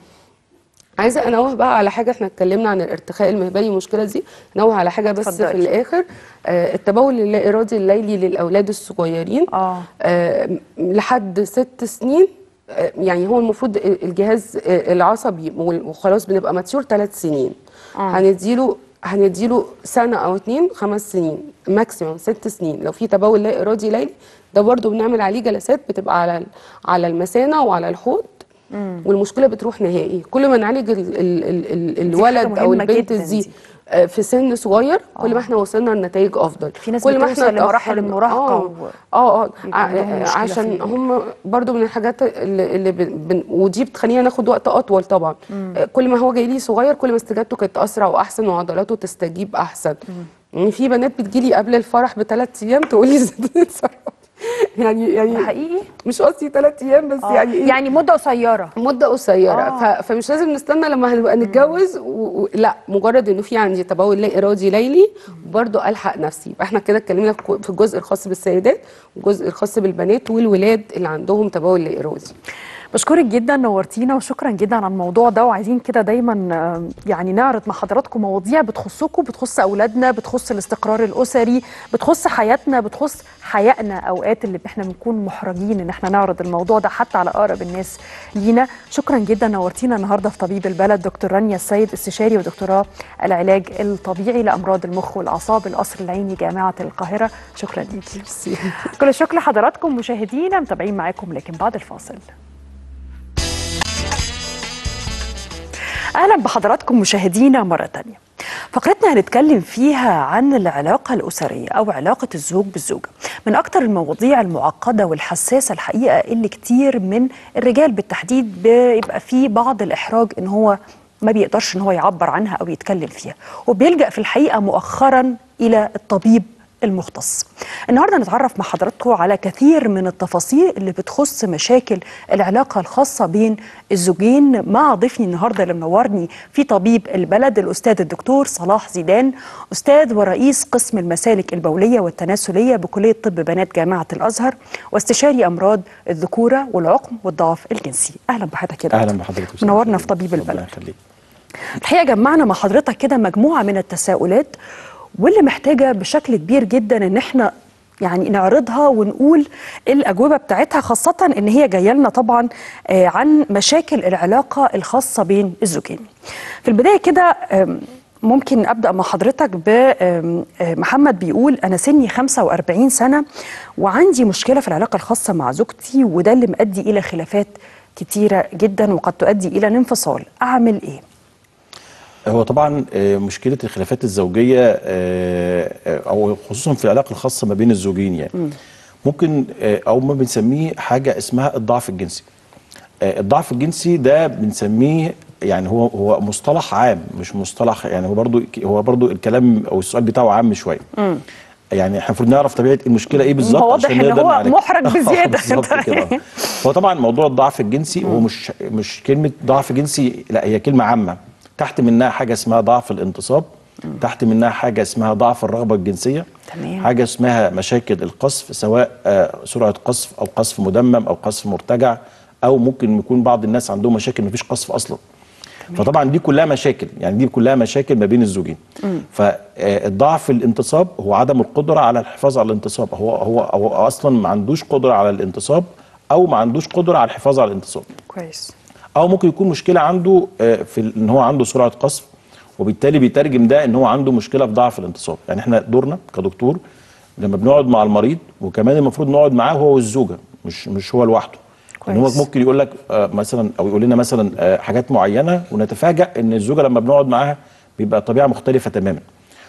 عايزه انوه بقى على حاجه احنا اتكلمنا عن الارتخاء المهبلي المشكله دي انوه على حاجه بس اتفضلي. في الاخر آه التبول اللا ارادي الليلي للاولاد الصغيرين آه. آه لحد ست سنين آه يعني هو المفروض الجهاز آه العصبي وخلاص بنبقى ماتيور ثلاث سنين هنديله هنديله سنه او اتنين خمس سنين ماكسيموم ست سنين لو في تبول لا ارادي ليلي ده برضو بنعمل عليه جلسات بتبقى على ال- على المثانه وعلى الحوض والمشكله بتروح نهائي كل ما نعالج ال ال ال ال الولد او مهمة البنت جداً دي دي. آه، في سن صغير كل ما احنا وصلنا لنتائج افضل في ناس كل ما بتوصل احنا لمراحل اتأخرنا- المراهقة اه و- اه اه بيبقى عندهم ع- مشكلة عشان في- هم برضو من الحاجات اللي, اللي بن بن ودي بتخلينا ناخد وقت اطول طبعا آه، كل ما هو جاي لي صغير كل ما استجابته كانت اسرع واحسن وعضلاته تستجيب احسن يعني في بنات بتجيلي قبل الفرح بثلاث ايام تقول لي يعني ده يعني حقيقي؟ مش قصدي ثلاث ايام بس آه. يعني إيه؟ يعني مده قصيره مدة قصيرة آه. آه. فمش لازم نستنى لما هنبقى نتجوز و... و... لا مجرد انه في عندي تبول لا ارادي ليلي برضو الحق نفسي يبقى احنا كده اتكلمنا في كو- في الجزء الخاص بالسيدات والجزء الخاص بالبنات والولاد اللي عندهم تبول لا ارادي بشكرك جدا نورتينا وشكرا جدا على الموضوع ده وعايزين كده دايما آه، يعني نعرض مع حضراتكم مواضيع بتخصكم بتخص اولادنا بتخص الاستقرار الاسري بتخص حياتنا بتخص حياتنا اوقات اللي احنا بنكون محرجين ان احنا نعرض الموضوع ده حتى على اقرب الناس لينا شكرا جدا نورتينا النهارده في طبيب البلد دكتور رانيا السيد استشاري ودكتوراه العلاج الطبيعي لامراض المخ والاعصاب القصر العيني جامعه القاهره شكرا ليكي كل الشكر لحضراتكم مشاهدينا متابعين معاكم لكن بعد الفاصل اهلا بحضراتكم مشاهدينا مره تانية فقرتنا هنتكلم فيها عن العلاقة الأسرية أو علاقة الزوج بالزوجة من أكتر المواضيع المعقدة والحساسة الحقيقة اللي كتير من الرجال بالتحديد بيبقى فيه بعض الإحراج إن هو ما بيقدرش إن هو يعبر عنها أو يتكلم فيها وبيلجأ في الحقيقة مؤخرا إلى الطبيب المختص النهارده نتعرف مع حضراتكم على كثير من التفاصيل اللي بتخص مشاكل العلاقه الخاصه بين الزوجين مع ضيفني النهارده اللي منورني في طبيب البلد الاستاذ الدكتور صلاح زيدان استاذ ورئيس قسم المسالك البوليه والتناسليه بكليه طب بنات جامعه الازهر واستشاري امراض الذكوره والعقم والضعف الجنسي اهلا بحضرتك يا دكتور اهلا بحضرتك أستاذ منورنا خالد. في طبيب ربنا البلد يخليك الحقيقه جمعنا مع حضرتك كده مجموعه من التساؤلات واللي محتاجه بشكل كبير جدا ان احنا يعني نعرضها ونقول الاجوبه بتاعتها خاصه ان هي جايه لنا طبعا آه، عن مشاكل العلاقه الخاصه بين الزوجين. في البدايه كده آم، ممكن ابدا مع حضرتك بمحمد بيقول انا سني 45 سنه وعندي مشكله في العلاقه الخاصه مع زوجتي وده اللي مؤدي الى خلافات كتيره جدا وقد تؤدي الى الانفصال اعمل ايه هو طبعا آه، مشكله الخلافات الزوجيه آه، آه، او خصوصا في العلاقه الخاصه ما بين الزوجين يعني ممكن آه، او ما بنسميه حاجه اسمها الضعف الجنسي آه، الضعف الجنسي ده بنسميه يعني هو هو مصطلح عام مش مصطلح يعني هو برضو هو برضو الكلام او السؤال بتاعه عام شويه يعني احنا المفروض نعرف طبيعه المشكله ايه بالظبط هو واضح عشان إن نقدر هو نعالجها. محرج بزيادة. بالظبط كده هو طبعا موضوع الضعف الجنسي هو مش مش كلمه ضعف جنسي لا هي كلمه عامه تحت منها حاجه اسمها ضعف الانتصاب تحت منها حاجه اسمها ضعف الرغبه الجنسيه تمام. حاجه اسمها مشاكل القذف سواء آه، سرعه قذف او قذف مدمم او قذف مرتجع او ممكن يكون بعض الناس عندهم مشاكل مفيش قذف اصلا فطبعا دي كلها مشاكل يعني دي كلها مشاكل ما بين الزوجين فالضعف الانتصاب هو عدم القدره على الحفاظ على الانتصاب هو هو هو اصلا ما عندوش قدره على الانتصاب او ما عندوش قدره على الحفاظ على الانتصاب كويس او ممكن يكون مشكله عنده آه، في ال- ان هو عنده سرعه قذف وبالتالي بيترجم ده ان هو عنده مشكله في ضعف الانتصاب يعني احنا دورنا كدكتور لما بنقعد مع المريض وكمان المفروض نقعد معاه هو والزوجه مش مش هو لوحده ان هو كويس. ممكن يقول لك آه، مثلا او يقول لنا مثلا آه، حاجات معينه ونتفاجئ ان الزوجه لما بنقعد معاها بيبقى طبيعه مختلفه تماما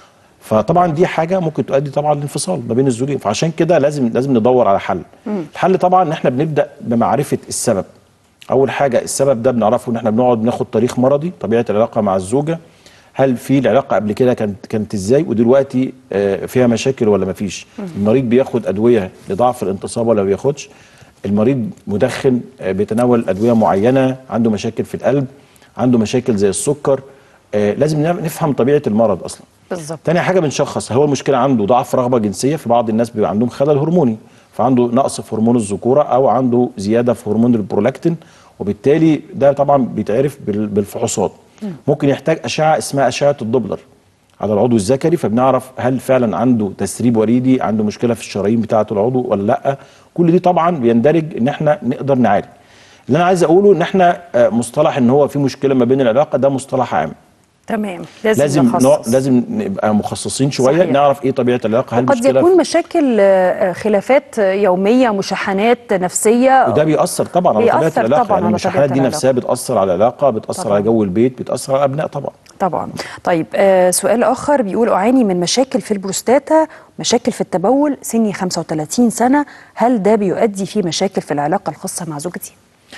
فطبعا دي حاجه ممكن تؤدي طبعا لانفصال ما بين الزوجين فعشان كده لازم لازم ندور على حل الحل طبعا ان احنا بنبدا بمعرفه السبب اول حاجه السبب ده بنعرفه ان احنا بنقعد ناخد تاريخ مرضي طبيعه العلاقه مع الزوجه هل في العلاقه قبل كده كانت كانت ازاي ودلوقتي آه، فيها مشاكل ولا ما فيش المريض بياخد ادويه لضعف الانتصاب ولا ما بياخدش المريض مدخن آه، بيتناول ادويه معينه عنده مشاكل في القلب عنده مشاكل زي السكر آه، لازم نعرف- نفهم طبيعه المرض اصلا بالظبط تاني حاجه بنشخص هل هو المشكله عنده ضعف رغبه جنسيه في بعض الناس بيبقى عندهم خلل هرموني فعنده نقص في هرمون الذكوره او عنده زياده في هرمون البرولاكتين وبالتالي ده طبعا بيتعرف بال- بالفحوصات ممكن يحتاج اشعه اسمها اشعه الدوبلر على العضو الذكري فبنعرف هل فعلا عنده تسريب وريدي عنده مشكله في الشرايين بتاعه العضو ولا لا كل دي طبعا بيندرج ان احنا نقدر نعالج اللي انا عايز اقوله ان احنا آه، مصطلح ان هو في مشكله ما بين العلاقه ده مصطلح عام تمام لازم, لازم نخصص. نوع لازم نبقى مخصصين شويه صحيح. صحيح. نعرف ايه طبيعه العلاقه هل وقد مشكله يكون مشاكل آه، خلافات يوميه مشاحنات نفسيه وده بيأثر طبعا على طبيعه بيأثر العلاقه طبعاً يعني على المشاحنات طبيعة دي نفسها بتأثر على العلاقه بتأثر طبعاً. على جو البيت بتأثر على الابناء طبعا طبعا طيب آه سؤال اخر بيقول اعاني من مشاكل في البروستاتا مشاكل في التبول سني 35 سنه هل ده بيؤدي في مشاكل في العلاقه الخاصه مع زوجتي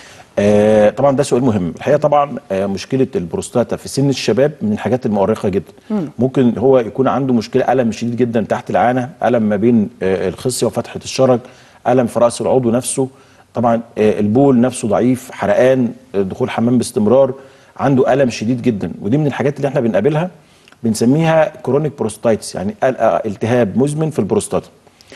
آه طبعا ده سؤال مهم الحقيقه طبعا آه مشكله البروستاتا في سن الشباب من الحاجات المؤرقه جدا ممكن هو يكون عنده مشكله الم شديد جدا تحت العانه الم ما بين آه الخصيه وفتحه الشرج الم في راس العضو نفسه طبعا آه البول نفسه ضعيف حرقان آه دخول حمام باستمرار عنده الم شديد جدا ودي من الحاجات اللي احنا بنقابلها بنسميها كرونيك بروستايتس يعني ال- آه، التهاب مزمن في البروستاتا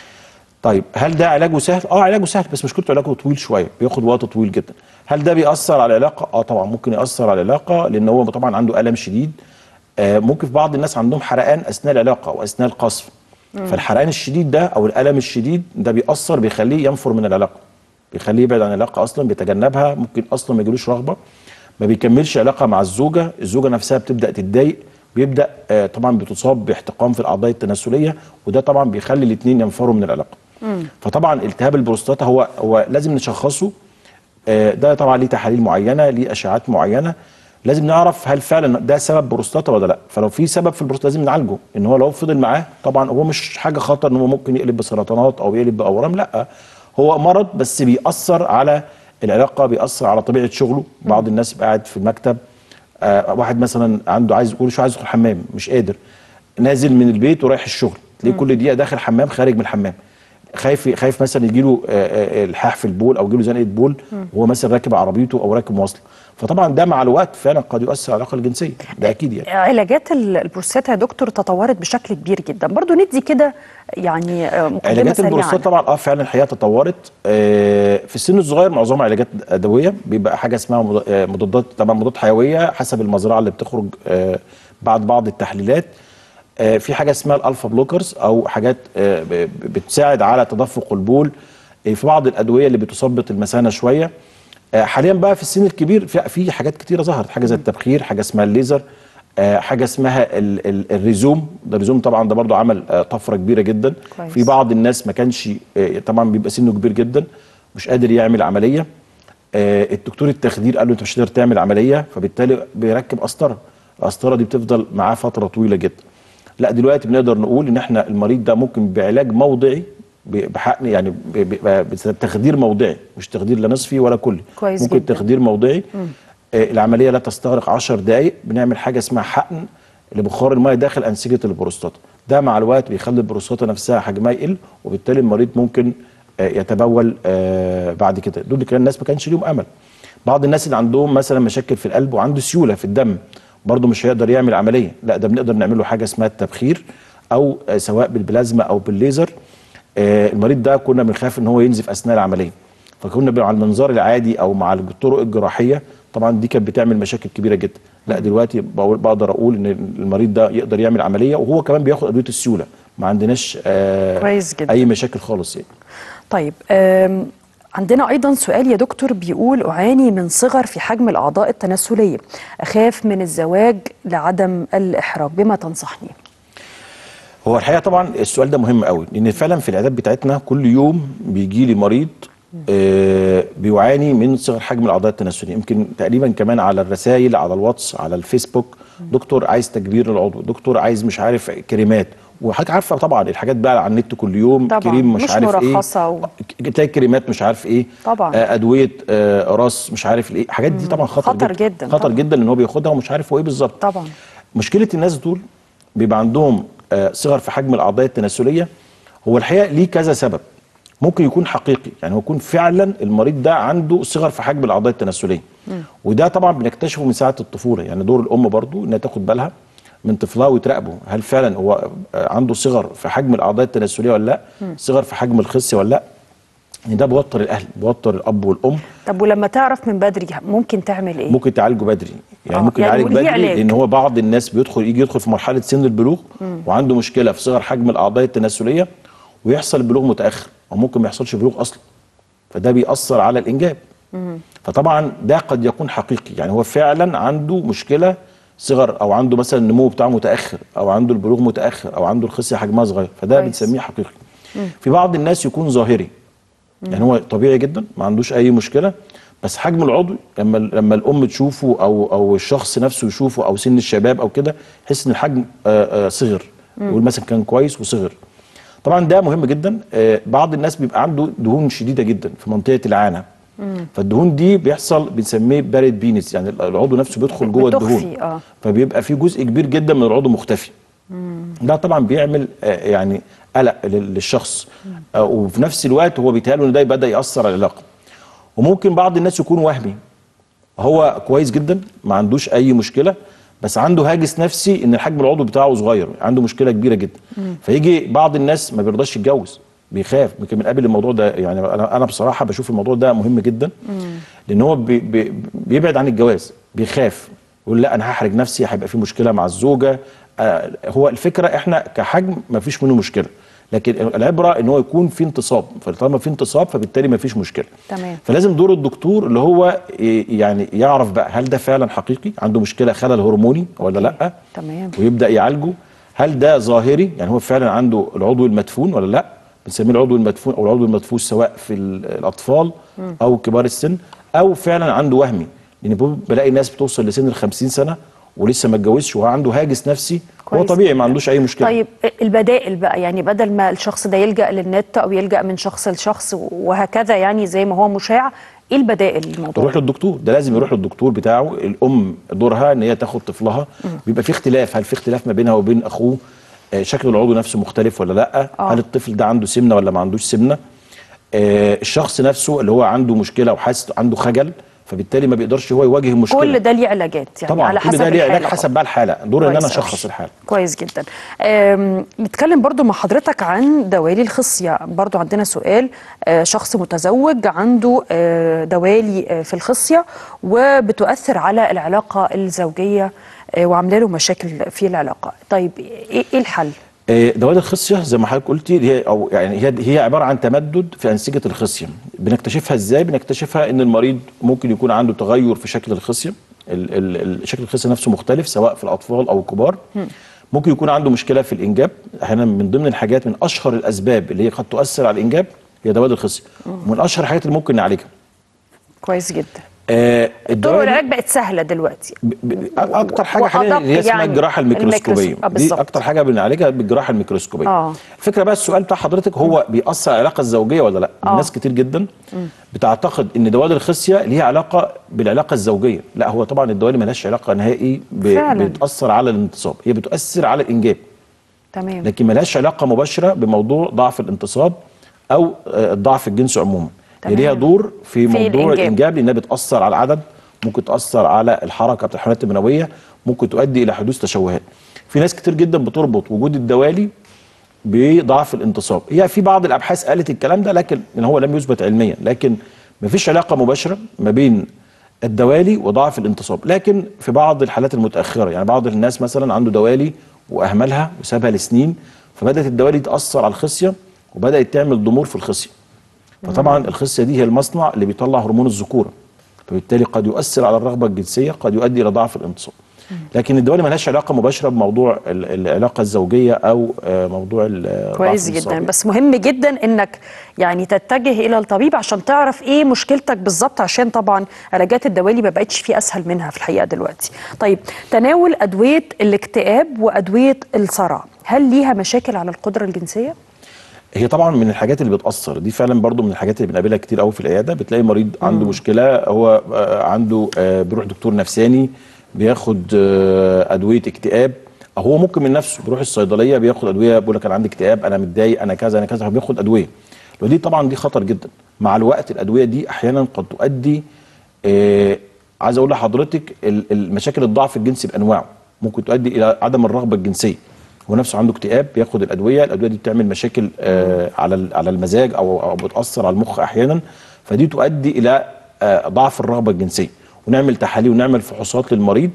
طيب هل ده علاجه سهل؟ اه علاجه سهل بس مشكلته علاجه طويل شويه بياخد وقت طويل جدا. هل ده بيأثر على العلاقه؟ اه طبعا ممكن يأثر على العلاقه لان هو طبعا عنده ألم شديد. آه ممكن في بعض الناس عندهم حرقان اثناء العلاقه او اثناء القذف. فالحرقان الشديد ده او الألم الشديد ده بيأثر بيخليه ينفر من العلاقه. بيخليه يبعد عن العلاقه اصلا بيتجنبها ممكن اصلا ما يجيلوش رغبه. ما بيكملش علاقه مع الزوجه، الزوجه نفسها بتبدأ تتضايق بيبدأ آه طبعا بتصاب باحتقان في الاعضاء التناسليه وده طبعا بيخلي الاثنين ينفروا من العلاقه. فطبعا التهاب البروستاتا هو هو لازم نشخصه آه، ده طبعا ليه تحاليل معينه ليه اشعات معينه لازم نعرف هل فعلا ده سبب بروستاتا ولا لا فلو في سبب في البروستاتا لازم نعالجه ان هو لو فضل معاه طبعا هو مش حاجه خطر ان هو ممكن يقلب بسرطانات او يقلب باورام لا هو مرض بس بيأثر على العلاقه بيأثر على طبيعه شغله بعض الناس يبقى قاعد في المكتب آه واحد مثلا عنده عايز يقول شو عايز يدخل الحمام مش قادر نازل من البيت ورايح الشغل تلاقيه كل دقيقه داخل حمام خارج من الحمام خايف خايف مثلا يجي له الحاح في البول او يجي له زنقه بول وهو مثلا راكب عربيته او راكب مواصله فطبعا ده مع الوقت فعلا قد يؤثر على العلاقه الجنسيه ده اكيد يعني علاجات ال- البروستاتا يا دكتور تطورت بشكل كبير جدا برضو ندي كده يعني آه، مقدمه علاجات سريعه البروستات عنها. طبعا اه فعلا الحقيقه تطورت آه في السن الصغير معظمها علاجات ادويه بيبقى حاجه اسمها مض- آه، مضادات طبعا مضادات حيويه حسب المزرعه اللي بتخرج آه بعد بعض التحليلات آه في حاجه اسمها الالفا بلوكرز او حاجات آه ب- ب- بتساعد على تدفق البول آه في بعض الادويه اللي بتثبط المثانه شويه آه حاليا بقى في السن الكبير في في حاجات كتيره ظهرت حاجه زي التبخير حاجه اسمها الليزر آه حاجه اسمها ال ال الريزوم ده الريزوم طبعا ده برضو عمل آه طفره كبيره جدا كويس. في بعض الناس ما كانش آه، طبعا بيبقى سنه كبير جدا مش قادر يعمل عمليه آه، الدكتور التخدير قال له انت مش هتقدر تعمل عمليه فبالتالي بيركب قسطره القسطره دي بتفضل معاه فتره طويله جدا لا دلوقتي بنقدر نقول ان احنا المريض ده ممكن بعلاج موضعي ب- بحقن يعني ب- ب- بتخدير موضعي مش تخدير لا نصفي ولا كلي كويس ممكن جدا. تخدير موضعي آه، العمليه لا تستغرق 10 دقائق بنعمل حاجه اسمها حقن لبخار الماء داخل انسجه البروستاتا ده مع الوقت بيخلي البروستاتا نفسها حجمها يقل وبالتالي المريض ممكن آه، يتبول آه، بعد كده دول كان الناس ما كانش ليهم امل بعض الناس اللي عندهم مثلا مشاكل في القلب وعنده سيوله في الدم برضه مش هيقدر يعمل عمليه لا ده بنقدر نعمل له حاجه اسمها التبخير او آه، سواء بالبلازما او بالليزر آه، المريض ده كنا بنخاف ان هو ينزف اثناء العمليه فكنا مع المنظار العادي او مع الطرق الجراحيه طبعا دي كانت بتعمل مشاكل كبيره جدا لا دلوقتي بقول- بقدر اقول ان المريض ده يقدر يعمل عمليه وهو كمان بياخد ادويه السيوله ما عندناش آه كويس جدا. اي مشاكل خالص يعني طيب آم، عندنا ايضا سؤال يا دكتور بيقول اعاني من صغر في حجم الاعضاء التناسليه اخاف من الزواج لعدم الاحراج بما تنصحني هو الحقيقه طبعا السؤال ده مهم قوي لان فعلا في العيادات بتاعتنا كل يوم بيجي لي مريض آه بيعاني من صغر حجم الاعضاء التناسليه يمكن تقريبا كمان على الرسائل على الواتس على الفيسبوك دكتور عايز تكبير العضو دكتور عايز مش عارف كريمات وحضرتك عارفه طبعا الحاجات بقى على النت كل يوم طبعاً، كريم مش, مش عارف مرخصة ايه و- ك- تلاقي كريمات مش عارف ايه طبعاً. آه ادويه آه راس مش عارف ايه الحاجات دي طبعا خطر, خطر جداً خطر طبعاً. جدا ان هو بياخدها ومش عارف هو ايه بالظبط طبعا مشكله الناس دول بيبقى عندهم آه، صغر في حجم الاعضاء التناسليه هو الحقيقه ليه كذا سبب ممكن يكون حقيقي يعني هو يكون فعلا المريض ده عنده صغر في حجم الاعضاء التناسليه وده طبعا بنكتشفه من ساعه الطفوله يعني دور الام برضو انها تاخد بالها من طفلها وتراقبه هل فعلا هو آه، عنده صغر في حجم الاعضاء التناسليه ولا لا صغر في حجم الخصيه ولا لا يعني ده بيوتر الاهل بيوتر الاب والام طب ولما تعرف من بدري ممكن تعمل ايه ممكن تعالجه بدري يعني آه، ممكن يعني يعالج وليه بدري علاج؟ لان هو بعض الناس بيدخل يجي يدخل في مرحله سن البلوغ وعنده مشكله في صغر حجم الاعضاء التناسليه ويحصل البلوغ متاخر او ممكن ما يحصلش بلوغ اصلا فده بيأثر على الانجاب فطبعا ده قد يكون حقيقي يعني هو فعلا عنده مشكله صغر او عنده مثلا النمو بتاعه متاخر او عنده البلوغ متاخر او عنده الخصيه حجمها صغير فده كويس. بنسميه حقيقي في بعض الناس يكون ظاهري يعني هو طبيعي جدا ما عندوش اي مشكله بس حجم العضو لما لما الام تشوفه او او الشخص نفسه يشوفه او سن الشباب او كده يحس ان الحجم آه، آه، صغر يقول مثلا كان كويس وصغر طبعا ده مهم جدا آه، بعض الناس بيبقى عنده دهون شديده جدا في منطقه العانه فالدهون دي بيحصل بنسميه بارد بينس يعني العضو نفسه بيدخل جوه بتخفي، الدهون آه. فبيبقى في جزء كبير جدا من العضو مختفي ده طبعا بيعمل آه، يعني قلق لل- للشخص آه، وفي نفس الوقت هو بيتهيأله ان ده بدا ياثر على العلاقه وممكن بعض الناس يكون وهمي هو كويس جدا ما عندوش اي مشكله بس عنده هاجس نفسي ان الحجم العضوي بتاعه صغير عنده مشكله كبيره جدا فيجي بعض الناس ما بيرضاش يتجوز بيخاف يمكن بنقابل الموضوع ده يعني انا انا بصراحه بشوف الموضوع ده مهم جدا لان هو بي بي بيبعد عن الجواز بيخاف يقول لا انا هحرج نفسي هيبقى في مشكله مع الزوجه آه هو الفكره احنا كحجم ما فيش منه مشكله لكن العبره ان هو يكون في انتصاب فطالما في انتصاب فبالتالي ما فيش مشكله تمام. فلازم دور الدكتور اللي هو ي- يعني يعرف بقى هل ده فعلا حقيقي عنده مشكله خلل هرموني ولا لا تمام. ويبدا يعالجه هل ده ظاهري يعني هو فعلا عنده العضو المدفون ولا لا بنسميه العضو المدفون او العضو المدفوس سواء في ال- الاطفال او كبار السن او فعلا عنده وهمي لان بقول- بلاقي ناس بتوصل لسن ال 50 سنه ولسه ما اتجوزش وهو عنده هاجس نفسي هو كويس طبيعي ما جداً. عندوش اي مشكله طيب البدائل بقى يعني بدل ما الشخص ده يلجأ للنت او يلجأ من شخص لشخص وهكذا يعني زي ما هو مشاع ايه البدائل الموضوع يروح للدكتور ده لازم يروح للدكتور بتاعه الام دورها ان هي تاخد طفلها بيبقى في اختلاف هل في اختلاف ما بينها وبين اخوه آه، شكل العضو نفسه مختلف ولا لا آه. هل الطفل ده عنده سمنه ولا ما عندوش سمنه آه، الشخص نفسه اللي هو عنده مشكله وحاسس عنده خجل فبالتالي ما بيقدرش هو يواجه المشكله كل ده ليه علاجات يعني طبعا على كل حسب ده ليه علاج الحالة حسب طبعاً. بقى الحاله دور ان كويس انا أوي. اشخص الحاله كويس جدا أم، نتكلم برضو مع حضرتك عن دوالي الخصية برضو عندنا سؤال آه، شخص متزوج عنده آه، دوالي آه، في الخصية وبتؤثر على العلاقة الزوجية آه، وعامله له مشاكل في العلاقة طيب ايه إيه الحل؟ آه، دوالي الخصيه زي ما حضرتك قلتي هي او يعني هي هي عباره عن تمدد في انسجه الخصيه بنكتشفها ازاي بنكتشفها ان المريض ممكن يكون عنده تغير في شكل الخصيه ال- ال- ال- شكل الخصيه نفسه مختلف سواء في الاطفال او الكبار ممكن يكون عنده مشكله في الانجاب احيانا من ضمن الحاجات من اشهر الاسباب اللي هي قد تؤثر على الانجاب هي دوالي الخصيه ومن اشهر الحاجات اللي ممكن نعالجها كويس جدا آه طرق الدوالي العلاج بقت سهلة دلوقتي ب- ب- اكتر حاجه حاليا وأدق اللي هي اسمها يعني الجراحه الميكروسكوبيه الميكروسكوب- آه، دي بالظبط. اكتر حاجه بنعالجها بالجراحه الميكروسكوبيه آه. الفكره بقى السؤال بتاع حضرتك هو بيأثر على العلاقه الزوجيه ولا لا آه. ناس كتير جدا بتعتقد ان دوالي الخصيه ليها علاقه بالعلاقه الزوجيه لا هو طبعا الدوالي ملهاش علاقه نهائي ب... فعلاً. بتأثر على الانتصاب هي بتؤثر على الانجاب تمام لكن ملهاش علاقه مباشره بموضوع ضعف الانتصاب او آه، الضعف الجنسي عموما هي تمام. ليها دور في موضوع الإنجاب. الانجاب لانها بتاثر على العدد ممكن تاثر على الحركه بتاع الحملات المنويه ممكن تؤدي الى حدوث تشوهات في ناس كتير جدا بتربط وجود الدوالي بضعف الانتصاب هي في بعض الابحاث قالت الكلام ده لكن إن هو لم يثبت علميا لكن مفيش علاقه مباشره ما بين الدوالي وضعف الانتصاب لكن في بعض الحالات المتاخره يعني بعض الناس مثلا عنده دوالي واهملها وسابها لسنين فبدات الدوالي تاثر على الخصيه وبدات تعمل ضمور في الخصيه فطبعا الخصيه دي هي المصنع اللي بيطلع هرمون الذكوره فبالتالي قد يؤثر على الرغبه الجنسيه قد يؤدي الى ضعف الانتصاب لكن الدوالي ملهاش علاقه مباشره بموضوع ال- العلاقه الزوجيه او آه، موضوع ال- ضعف كويس الانتصاب جدا بس مهم جدا انك يعني تتجه الى الطبيب عشان تعرف ايه مشكلتك بالظبط عشان طبعا علاجات الدوالي ما بقتش في اسهل منها في الحقيقه دلوقتي. طيب تناول ادويه الاكتئاب وادويه الصرع هل ليها مشاكل على القدره الجنسيه؟ هي طبعا من الحاجات اللي بتاثر دي فعلا برضو من الحاجات اللي بنقابلها كتير قوي في العياده بتلاقي مريض عنده مشكله هو آه، عنده آه، بيروح دكتور نفساني بياخد آه، ادويه اكتئاب أو هو ممكن من نفسه بيروح الصيدليه بياخد ادويه بيقول لك انا عندي اكتئاب انا متضايق انا كذا انا كذا فبياخد ادويه ودي طبعا دي خطر جدا مع الوقت الادويه دي احيانا قد تؤدي آه، عايز اقول لحضرتك ال- المشاكل الضعف الجنسي بانواعه ممكن تؤدي الى عدم الرغبه الجنسيه هو نفسه عنده اكتئاب بياخد الادويه الادويه دي بتعمل مشاكل آه على ال- على المزاج او او بتاثر على المخ احيانا فدي تؤدي الى آه ضعف الرغبه الجنسيه ونعمل تحاليل ونعمل فحوصات للمريض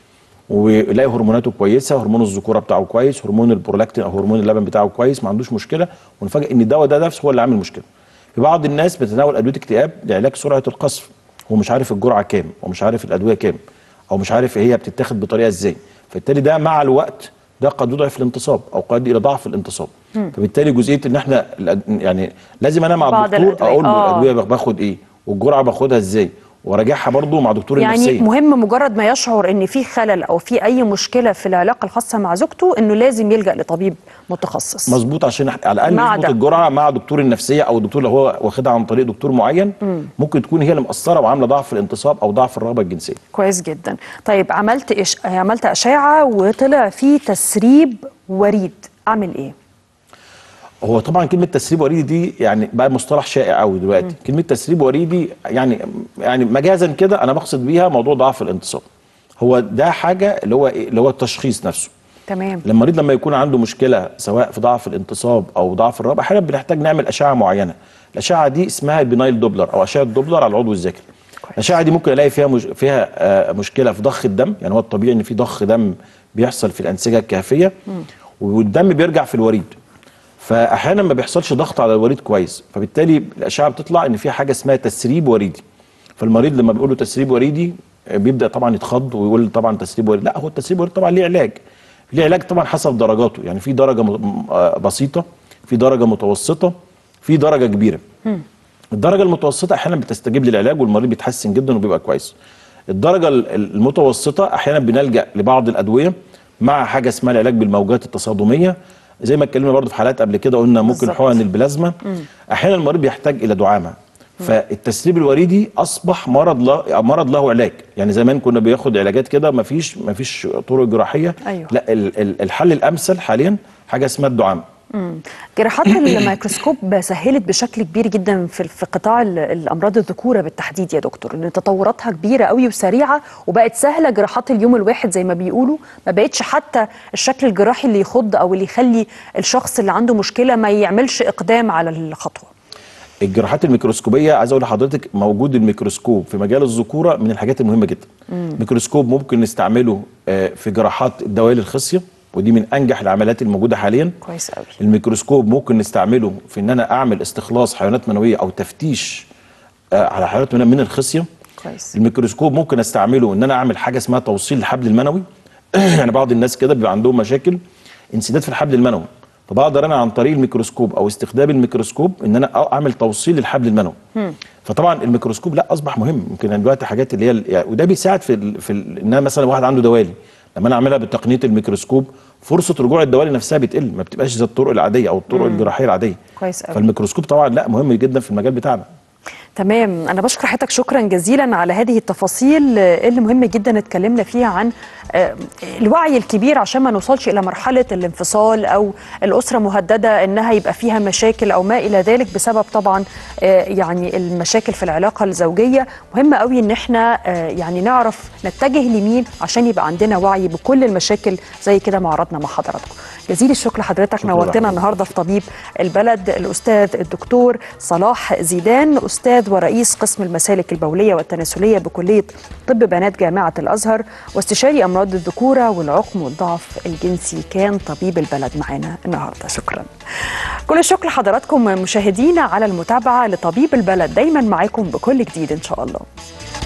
ويلاقي هرموناته كويسه هرمون الذكوره بتاعه كويس هرمون البرولاكتين او هرمون اللبن بتاعه كويس ما عندوش مشكله ونفاجئ ان الدواء ده نفسه هو اللي عامل مشكله في بعض الناس بتتناول ادويه اكتئاب لعلاج سرعه القصف هو مش عارف الجرعه كام ومش عارف الادويه كام او مش عارف هي بتتاخد بطريقه ازاي فبالتالي ده مع الوقت ده قد يضعف الانتصاب او قد يؤدي الى ضعف الانتصاب فبالتالي جزئيه ان احنا الأد- يعني لازم انا مع بعض الدكتور الأدوية. اقول له آه. الادويه باخد ايه والجرعه باخدها ازاي وراجعها برضه مع دكتور يعني النفسيه مهم مجرد ما يشعر ان في خلل او في اي مشكله في العلاقه الخاصه مع زوجته انه لازم يلجا لطبيب متخصص. مظبوط عشان إحنا على الاقل مع نظبط ده. الجرعه مع دكتور النفسيه او الدكتور اللي هو واخدها عن طريق دكتور معين ممكن تكون هي اللي مأثره وعامله ضعف الانتصاب او ضعف الرغبه الجنسيه كويس جدا طيب عملت إش... عملت اشعه وطلع فيه تسريب وريد اعمل ايه هو طبعا كلمه تسريب وريدي دي يعني بقى مصطلح شائع قوي دلوقتي كلمه تسريب وريدي يعني يعني مجازا كده انا بقصد بيها موضوع ضعف الانتصاب هو ده حاجه اللي هو إيه؟ اللي هو التشخيص نفسه تمام لما المريض لما يكون عنده مشكله سواء في ضعف الانتصاب او ضعف الرغبه احيانا بنحتاج نعمل اشعه معينه الاشعه دي اسمها البنايل دوبلر او اشعه دوبلر على العضو الذكري الاشعه دي ممكن الاقي فيها مش فيها آه مشكله في ضخ الدم يعني هو الطبيعي ان في ضخ دم بيحصل في الانسجه الكهفيه والدم بيرجع في الوريد فاحيانا ما بيحصلش ضغط على الوريد كويس فبالتالي الاشعه بتطلع ان في حاجه اسمها تسريب وريدي فالمريض لما بيقول له تسريب وريدي آه، بيبدا طبعا يتخض ويقول طبعا تسريب وريدي لا هو التسريب وريدي طبعا ليه علاج ليه علاج طبعا حسب درجاته يعني في درجه م- م- آه، بسيطه في درجه متوسطه في درجه كبيره الدرجه المتوسطه احيانا بتستجيب للعلاج والمريض بيتحسن جدا وبيبقى كويس الدرجه ال- المتوسطه احيانا بنلجا لبعض الادويه مع حاجه اسمها العلاج بالموجات التصادميه زي ما اتكلمنا برضه في حالات قبل كده قلنا ممكن بالظبط. حقن البلازما احيانا المريض بيحتاج الى دعامه فالتسريب الوريدي اصبح مرض لا مرض له علاج يعني زمان كنا بياخد علاجات كده مفيش مفيش طرق جراحيه أيوة. لا ال- ال- الحل الامثل حاليا حاجه اسمها الدعامه جراحات الميكروسكوب سهلت بشكل كبير جدا في في قطاع ال- الامراض الذكوره بالتحديد يا دكتور ان تطوراتها كبيره قوي وسريعه وبقت سهله جراحات اليوم الواحد زي ما بيقولوا ما بقتش حتى الشكل الجراحي اللي يخض او اللي يخلي الشخص اللي عنده مشكله ما يعملش اقدام على الخطوه الجراحات الميكروسكوبيه عايز اقول لحضرتك موجود الميكروسكوب في مجال الذكوره من الحاجات المهمه جدا الميكروسكوب ممكن نستعمله آه، في جراحات الدوالي الخصيه ودي من انجح العمليات الموجوده حاليا كويس قوي الميكروسكوب ممكن نستعمله في ان انا اعمل استخلاص حيوانات منويه او تفتيش آه، على حيوانات منويه من الخصيه كويس الميكروسكوب ممكن استعمله ان انا اعمل حاجه اسمها توصيل الحبل المنوي يعني بعض الناس كده بيبقى عندهم مشاكل انسداد في الحبل المنوي فبقدر انا عن طريق الميكروسكوب او استخدام الميكروسكوب ان انا أ- اعمل توصيل للحبل المنوي فطبعا الميكروسكوب لا اصبح مهم يمكن دلوقتي حاجات اللي هي ال- يعني وده بيساعد في ال في ال ان انا مثلا واحد عنده دوالي لما انا اعملها بتقنيه الميكروسكوب فرصه رجوع الدوالي نفسها بتقل ما بتبقاش زي الطرق العاديه او الطرق الجراحيه العاديه كويس قوي. فالميكروسكوب طبعا لا مهم جدا في المجال بتاعنا تمام انا بشكر حضرتك شكرا جزيلا على هذه التفاصيل آه، اللي مهم جدا اتكلمنا فيها عن آه، الوعي الكبير عشان ما نوصلش الى مرحله الانفصال او الاسره مهدده انها يبقى فيها مشاكل او ما الى ذلك بسبب طبعا آه، يعني المشاكل في العلاقه الزوجيه مهم قوي ان احنا آه، يعني نعرف نتجه لمين عشان يبقى عندنا وعي بكل المشاكل زي كده ما عرضنا مع حضراتكم جزيل الشكر لحضرتك شكرا نورتنا لحضرتك. النهارده في طبيب البلد الاستاذ الدكتور صلاح زيدان استاذ ورئيس قسم المسالك البوليه والتناسليه بكليه طب بنات جامعه الازهر واستشاري امراض الذكوره والعقم والضعف الجنسي كان طبيب البلد معانا النهارده شكرا كل الشكر لحضراتكم مشاهدينا على المتابعه لطبيب البلد دايما معاكم بكل جديد ان شاء الله